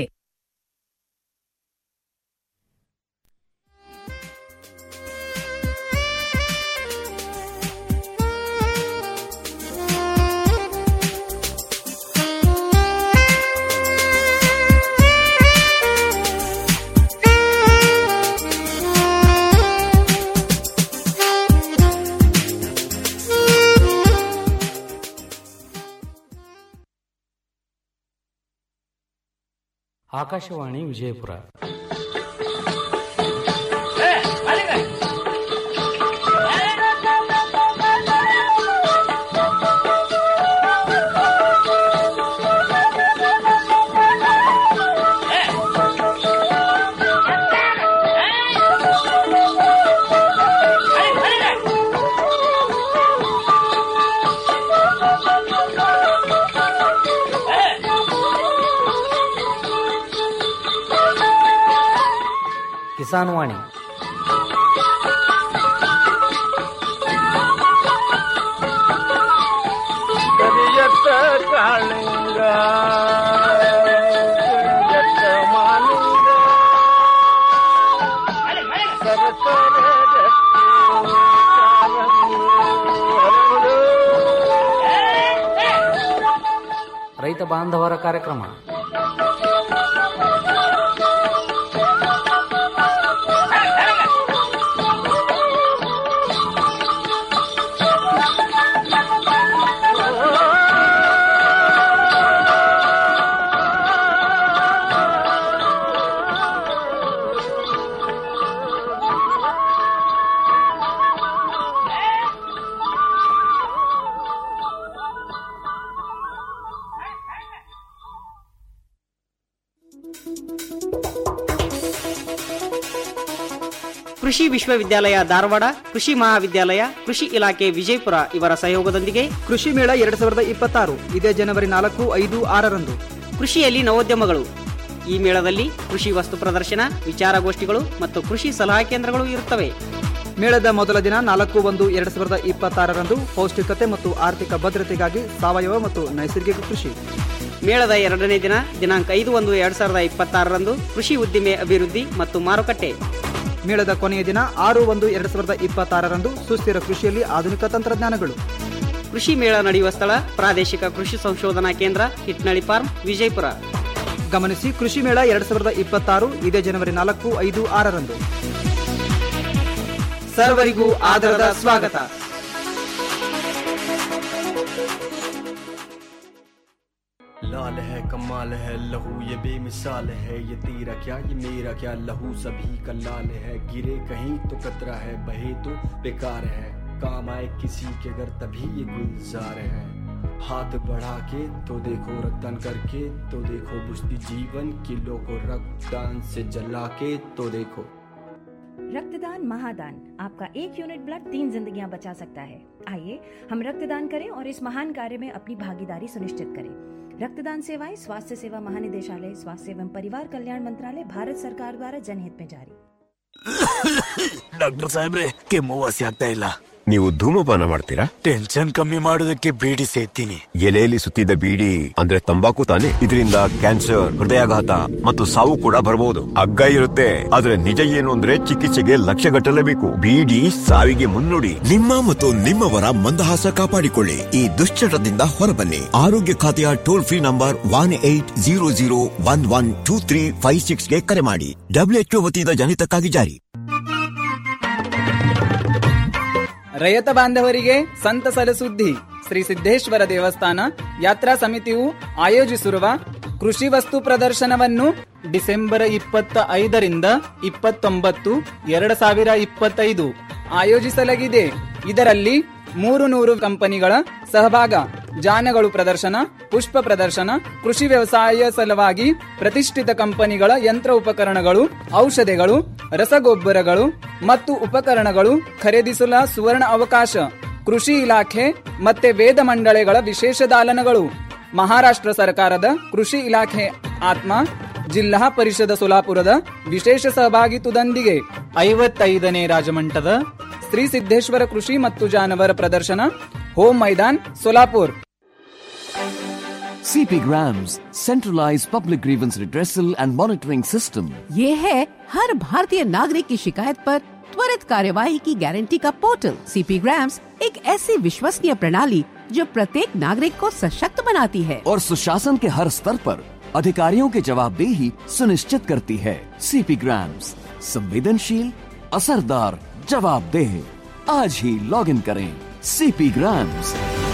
ಆಕಾಶವಾಣಿ ವಿಜಯಪುರ ಕಿಸಾನ್ ವಾಣಿ ಕರಿಯತ್ತ ಕಾಳಿಂಗ ಕರಿಯತ್ತ ಮಾಲಿಂಗ ಸರಸರ ರತ್ನ ಕಾಲಂಗಿ ಹರಳು. ರೈತ ಬಾಂಧವರ ಕಾರ್ಯಕ್ರಮ ಕೃಷಿ ವಿಶ್ವವಿದ್ಯಾಲಯ ಧಾರವಾಡ ಕೃಷಿ ಮಹಾವಿದ್ಯಾಲಯ ಕೃಷಿ ಇಲಾಖೆ ವಿಜಯಪುರ ಇವರ ಸಹಯೋಗದೊಂದಿಗೆ ಕೃಷಿ ಮೇಳ ಎರಡ್ ಸಾವಿರದ ಇಪ್ಪತ್ತಾರು ಇದೇ ಜನವರಿ ನಾಲ್ಕು ಐದು ಆರರಂದು ಕೃಷಿಯಲ್ಲಿ ನವೋದ್ಯಮಗಳು ಈ ಮೇಳದಲ್ಲಿ ಕೃಷಿ ವಸ್ತು ಪ್ರದರ್ಶನ ವಿಚಾರಗೋಷ್ಠಿಗಳು ಮತ್ತು ಕೃಷಿ ಸಲಹಾ ಕೇಂದ್ರಗಳು ಇರುತ್ತವೆ ಮೇಳದ ಮೊದಲ ದಿನ ನಾಲ್ಕು ಒಂದು ಎರಡ್ ಸಾವಿರದ ಇಪ್ಪತ್ತಾರರಂದು ಪೌಷ್ಟಿಕತೆ ಮತ್ತು ಆರ್ಥಿಕ ಭದ್ರತೆಗಾಗಿ ಸಾವಯವ ಮತ್ತು ನೈಸರ್ಗಿಕ ಕೃಷಿ ಮೇಳದ ಎರಡನೇ ದಿನ ದಿನಾಂಕ ಐದು ಒಂದು ಎರಡ್ ಸಾವಿರದ ಇಪ್ಪತ್ತಾರರಂದು ಕೃಷಿ ಉದ್ದಿಮೆ ಅಭಿವೃದ್ಧಿ ಮತ್ತು ಮಾರುಕಟ್ಟೆ ಮೇಳದ ಕೊನೆಯ ದಿನ ಆರು ಒಂದು ಎರಡ್ ಸಾವಿರದ ಇಪ್ಪತ್ತಾರರಂದು ಸುಸ್ಥಿರ ಕೃಷಿಯಲ್ಲಿ ಆಧುನಿಕ ತಂತ್ರಜ್ಞಾನಗಳು ಕೃಷಿ ಮೇಳ ನಡೆಯುವ ಸ್ಥಳ ಪ್ರಾದೇಶಿಕ ಕೃಷಿ ಸಂಶೋಧನಾ ಕೇಂದ್ರ ಹಿಟ್ನಳ್ಳಿ ಫಾರ್ಮ್ ವಿಜಯಪುರ ಗಮನಿಸಿ ಕೃಷಿ ಮೇಳ ಎರಡ್ ಸಾವಿರದ ಇಪ್ಪತ್ತಾರು ಇದೇ ಜನವರಿ ನಾಲ್ಕು ಐದು ಆರರಂದು ಸರ್ವರಿಗೂ ಆದರದ ಸ್ವಾಗತ लाल है कमाल है लहू ये बेमिसाल है ये तेरा क्या ये मेरा क्या लहू सभी का लाल है गिरे कहीं तो कतरा है बहे तो बेकार है काम आए किसी के घर तभी ये गुलजार है हाथ बढ़ा के तो देखो रक्तदान करके तो देखो बुझती जीवन किलो को रक्तदान से जला के तो देखो रक्तदान महादान आपका एक यूनिट ब्लड तीन जिंदगियां बचा सकता है आइए हम रक्तदान करें और इस महान कार्य में अपनी भागीदारी सुनिश्चित करें रक्तदान सेवाएं स्वास्थ्य सेवा महानिदेशालय स्वास्थ्य एवं परिवार कल्याण मंत्रालय भारत सरकार द्वारा जनहित में जारी ಡಾಕ್ಟರ್ ಸಾಹೇಬ್ರೆ ಕೆಮ್ಮು ವಾಸಿ ಆಗ್ತಾ ಇಲ್ಲ ನೀವು ಧೂಮಪಾನ ಮಾಡ್ತೀರಾ ಟೆನ್ಷನ್ ಕಮ್ಮಿ ಮಾಡೋದಕ್ಕೆ ಬೀಡಿ ಸೇತೀನಿ ಎಲೆಯಲ್ಲಿ ಸುತ್ತಿದ ಬೀಡಿ ಅಂದ್ರೆ ತಂಬಾಕು ತಾನೆ ಇದರಿಂದ ಕ್ಯಾನ್ಸರ್ ಹೃದಯಾಘಾತ ಮತ್ತು ಸಾವು ಕೂಡ ಬರಬಹುದು ಹಗ್ಗ ಇರುತ್ತೆ ಆದ್ರೆ ನಿಜ ಏನು ಅಂದ್ರೆ ಚಿಕಿತ್ಸೆಗೆ ಲಕ್ಷ ಗಟ್ಟಲೇಬೇಕು ಬೀಡಿ ಸಾವಿಗೆ ಮುನ್ನುಡಿ ನಿಮ್ಮ ಮತ್ತು ನಿಮ್ಮವರ ಮಂದಹಾಸ ಕಾಪಾಡಿಕೊಳ್ಳಿ ಈ ದುಶ್ಚಟದಿಂದ ಹೊರಬನ್ನಿ ಆರೋಗ್ಯ ಖಾತೆಯ toll free number one eight zero zero one one two three five ಸಿಕ್ಸ್ಗೆ ಕರೆ ಮಾಡಿ ಡಬ್ಲ್ಯೂಎಚ್ಒ ವತಿಯಿಂದ ಜನಿತಕ್ಕಾಗಿ ಜಾರಿ ರೈತ ಬಾಂಧವರಿಗೆ ಸಂತಸದ ಸುದ್ದಿ ಶ್ರೀ ಸಿದ್ದೇಶ್ವರ ದೇವಸ್ಥಾನ ಯಾತ್ರಾ ಸಮಿತಿಯು ಆಯೋಜಿಸಿರುವ ಕೃಷಿ ವಸ್ತು ಪ್ರದರ್ಶನವನ್ನು ಡಿಸೆಂಬರ್ ಇಪ್ಪತ್ತ ಐದರಿಂದ ಇಪ್ಪತ್ತೊಂಬತ್ತು ಎರಡು ಸಾವಿರ ಇಪ್ಪತ್ತೈದು ಆಯೋಜಿಸಲಾಗಿದೆ ಇದರಲ್ಲಿ ಮೂರು ನೂರು ಕಂಪನಿಗಳ ಸಹಭಾಗ ಜಾನಗಳು ಪ್ರದರ್ಶನ ಪುಷ್ಪ ಪ್ರದರ್ಶನ ಕೃಷಿ ವ್ಯವಸಾಯ ಸಲುವಾಗಿ ಪ್ರತಿಷ್ಠಿತ ಕಂಪನಿಗಳ ಯಂತ್ರ ಉಪಕರಣಗಳು ಔಷಧಿಗಳು ರಸಗೊಬ್ಬರಗಳು ಮತ್ತು ಉಪಕರಣಗಳು ಖರೀದಿಸಲು ಸುವರ್ಣ ಅವಕಾಶ ಕೃಷಿ ಇಲಾಖೆ ಮತ್ತೆ ವೇದ ಮಂಡಳಿಗಳ ವಿಶೇಷ ದಾಲನಗಳು ಮಹಾರಾಷ್ಟ್ರ ಸರ್ಕಾರದ ಕೃಷಿ ಇಲಾಖೆ ಆತ್ಮ ಜಿಲ್ಲಾ ಪರಿಷದ ಸೋಲಾಪುರದ ವಿಶೇಷ ಸಹಭಾಗಿತ್ವದೊಂದಿಗೆ ಐವತ್ತೈದನೇ ರಾಜಮಂಟದ ಶ್ರೀ ಸಿದ್ದೇಶ್ವರ ಕೃಷಿ ಮತ್ತು ಜಾನವರ ಪ್ರದರ್ಶನ home Maidan Solapur CP Grams, centralized public grievance redressal and monitoring system. ये है हर भारतीय नागरिक की शिकायत पर त्वरित कार्यवाही की गारंटी का पोर्टल सीपी ग्राम्स एक ऐसी विश्वसनीय प्रणाली जो प्रत्येक नागरिक को सशक्त बनाती है और सुशासन के हर स्तर पर अधिकारियों की जवाबदेही सुनिश्चित करती है सीपी ग्राम्स संवेदनशील असरदार जवाबदेह आज ही लॉग इन करें CP grams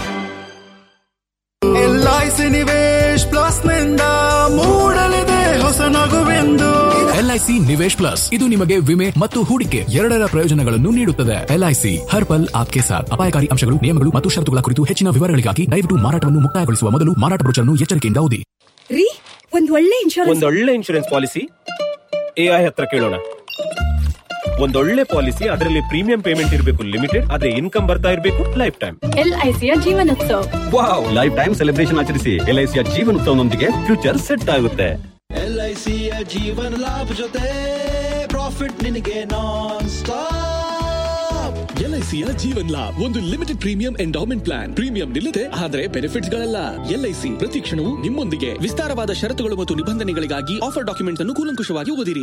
LIC Nivesh plus ನಿಂದ ಮೂಡಲಿದೆ ಹೊಸ ನಗುವೆಂದು ಎಲ್ಐಸಿ ನಿವೇಶ್ ಪ್ಲಸ್ ಇದು ನಿಮಗೆ ವಿಮೆ ಮತ್ತು ಹೂಡಿಕೆ ಎರಡರ ಪ್ರಯೋಜನಗಳನ್ನು ನೀಡುತ್ತದೆ ಎಲ್ಐಸಿ ಹರ್ ಪಲ್ ಆಪ್ಕೆ ಸಾಥ್ ಅಪಾಯಕಾರಿ ಅಂಶಗಳು ನಿಯಮಗಳು ಮತ್ತು ಷರತ್ತುಗಳ ಕುರಿತು ಹೆಚ್ಚಿನ ವಿವರಗಳಿಗಾಗಿ ದಯವಿಟ್ಟು ಮಾರಾಟವನ್ನು ಮುಕ್ತಾಯಗೊಳಿಸುವ ಮೊದಲು ಮಾರಾಟ ಬ್ರೋಚರ್ನ್ನು ಎಚ್ಚರಿಕೆಯಿಂದ ಓದಿ ರೀ ಒಂದ್ ಒಳ್ಳೆ ಇನ್ಶೂರೆನ್ಸ್ ಒಂದೊಳ್ಳೆ ಇನ್ಶೂರೆನ್ಸ್ ಪಾಲಿಸಿ ಎಐ ಹತ್ರ ಕೇಳೋಣ ಒಂದೊಳ್ಳೆ ಪಾಲಿಸಿ ಅದರಲ್ಲಿ ಪ್ರೀಮಿಯಂ ಪೇಮೆಂಟ್ ಇರಬೇಕು ಲಿಮಿಟೆಡ್ ಆದ್ರೆ ಇನ್ಕಮ್ ಬರ್ತಾ ಇರಬೇಕು ಲೈಫ್ ಟೈಮ್ ಎಲ್ಐಸಿಯ Jeevanotsav wow life time celebration ಆಚರಿಸಿ ಎಲ್ಐಸಿಯ ಜೀವನೋತ್ಸವನೊಂದಿಗೆ ಫ್ಯೂಚರ್ ಸೆಟ್ ಆಗುತ್ತೆ ಎಲ್ಐಸಿಯ ಜೀವನ ಲಾಭ ಜೊತೆ ಪ್ರಾಫಿಟ್ ನಿನಗೆ ನಾನ್ ಸ್ಟಾಪ್ ಎಲ್ಐಸಿಯ ಜೀವನ್ ಲಾಭ್ ಒಂದು ಲಿಮಿಟೆಡ್ ಪ್ರೀಮಿಯಂ ಎಂಡೌಮೆಂಟ್ ಪ್ಲಾನ್ ಪ್ರೀಮಿಯಂ ನಿಲ್ಲದೆ ಆದರೆ ಬೆನಿಫಿಟ್ಸ್ ಗಳಲ್ಲ ಎಲ್ಐಸಿ ಪ್ರತಿ ಕ್ಷಣವೂ ನಿಮ್ಮೊಂದಿಗೆ ವಿಸ್ತಾರವಾದ ಷರತ್ತುಗಳು ಮತ್ತು ನಿಬಂಧನೆಗಳಿಗಾಗಿ ಆಫರ್ ಡಾಕ್ಯುಮೆಂಟ್ಸ್ ಅನ್ನು ಕೂಲಂಕುಷವಾಗಿ ಓದಿರಿ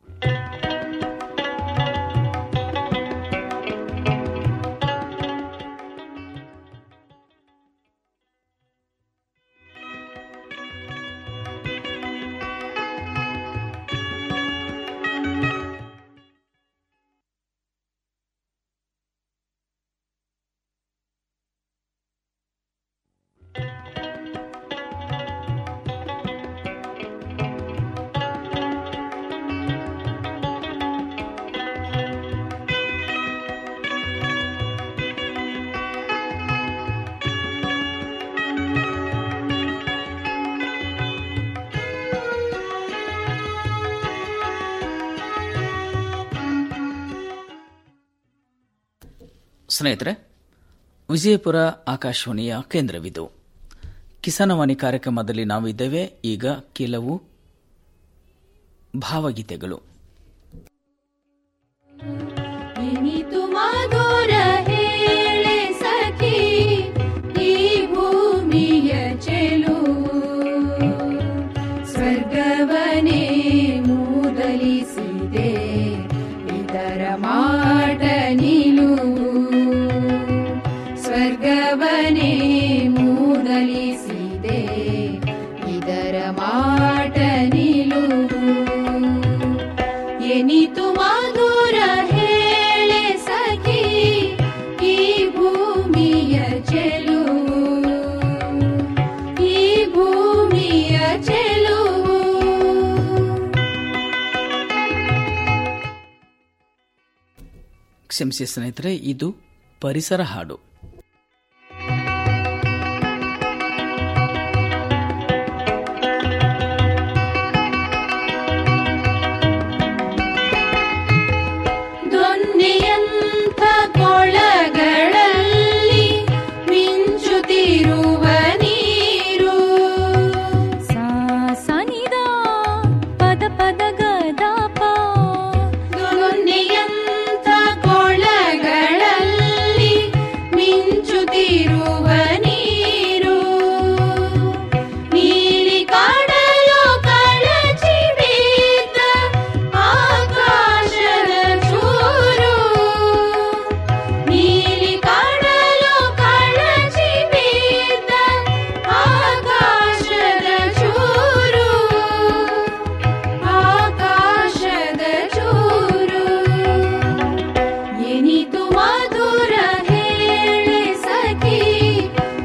ಸ್ನೇಹಿತರೆ ವಿಜಯಪುರ ಆಕಾಶವಾಣಿಯ ಕೇಂದ್ರವಿದು ಕಿಸಾನವಾಣಿ ಕಾರ್ಯಕ್ರಮದಲ್ಲಿ ನಾವಿದ್ದೇವೆ ಈಗ ಕೆಲವು ಭಾವಗೀತೆಗಳು ಇನಿತು ಮಧುರ ಹೇಳೆ ಸಖಿ ಈ ಭೂಮಿಯ ಚೆಲುವು ಸ್ವರ್ಗವನೇ ಮೂದಲಿಸಿದೆ ಇದರ ಮಾಟ ನಿಲುವು ಸ್ವರ್ಗವನೇ ಮೂದಲಿಸಿದೆ ಇದರ ಮಾಟ ನಿಲುವು ಎನಿತು ಮಧುರ ಹೇಳೆ ಸಖಿ ಈ ಭೂಮಿಯ ಚೆಲುವು ಈ ಭೂಮಿಯ ಚೆಲುವು ಕ್ಷಮಿಸಿ ಸ್ನೇಹಿತರೆ ಇದು ಪರಿಸರ ಹಾಡು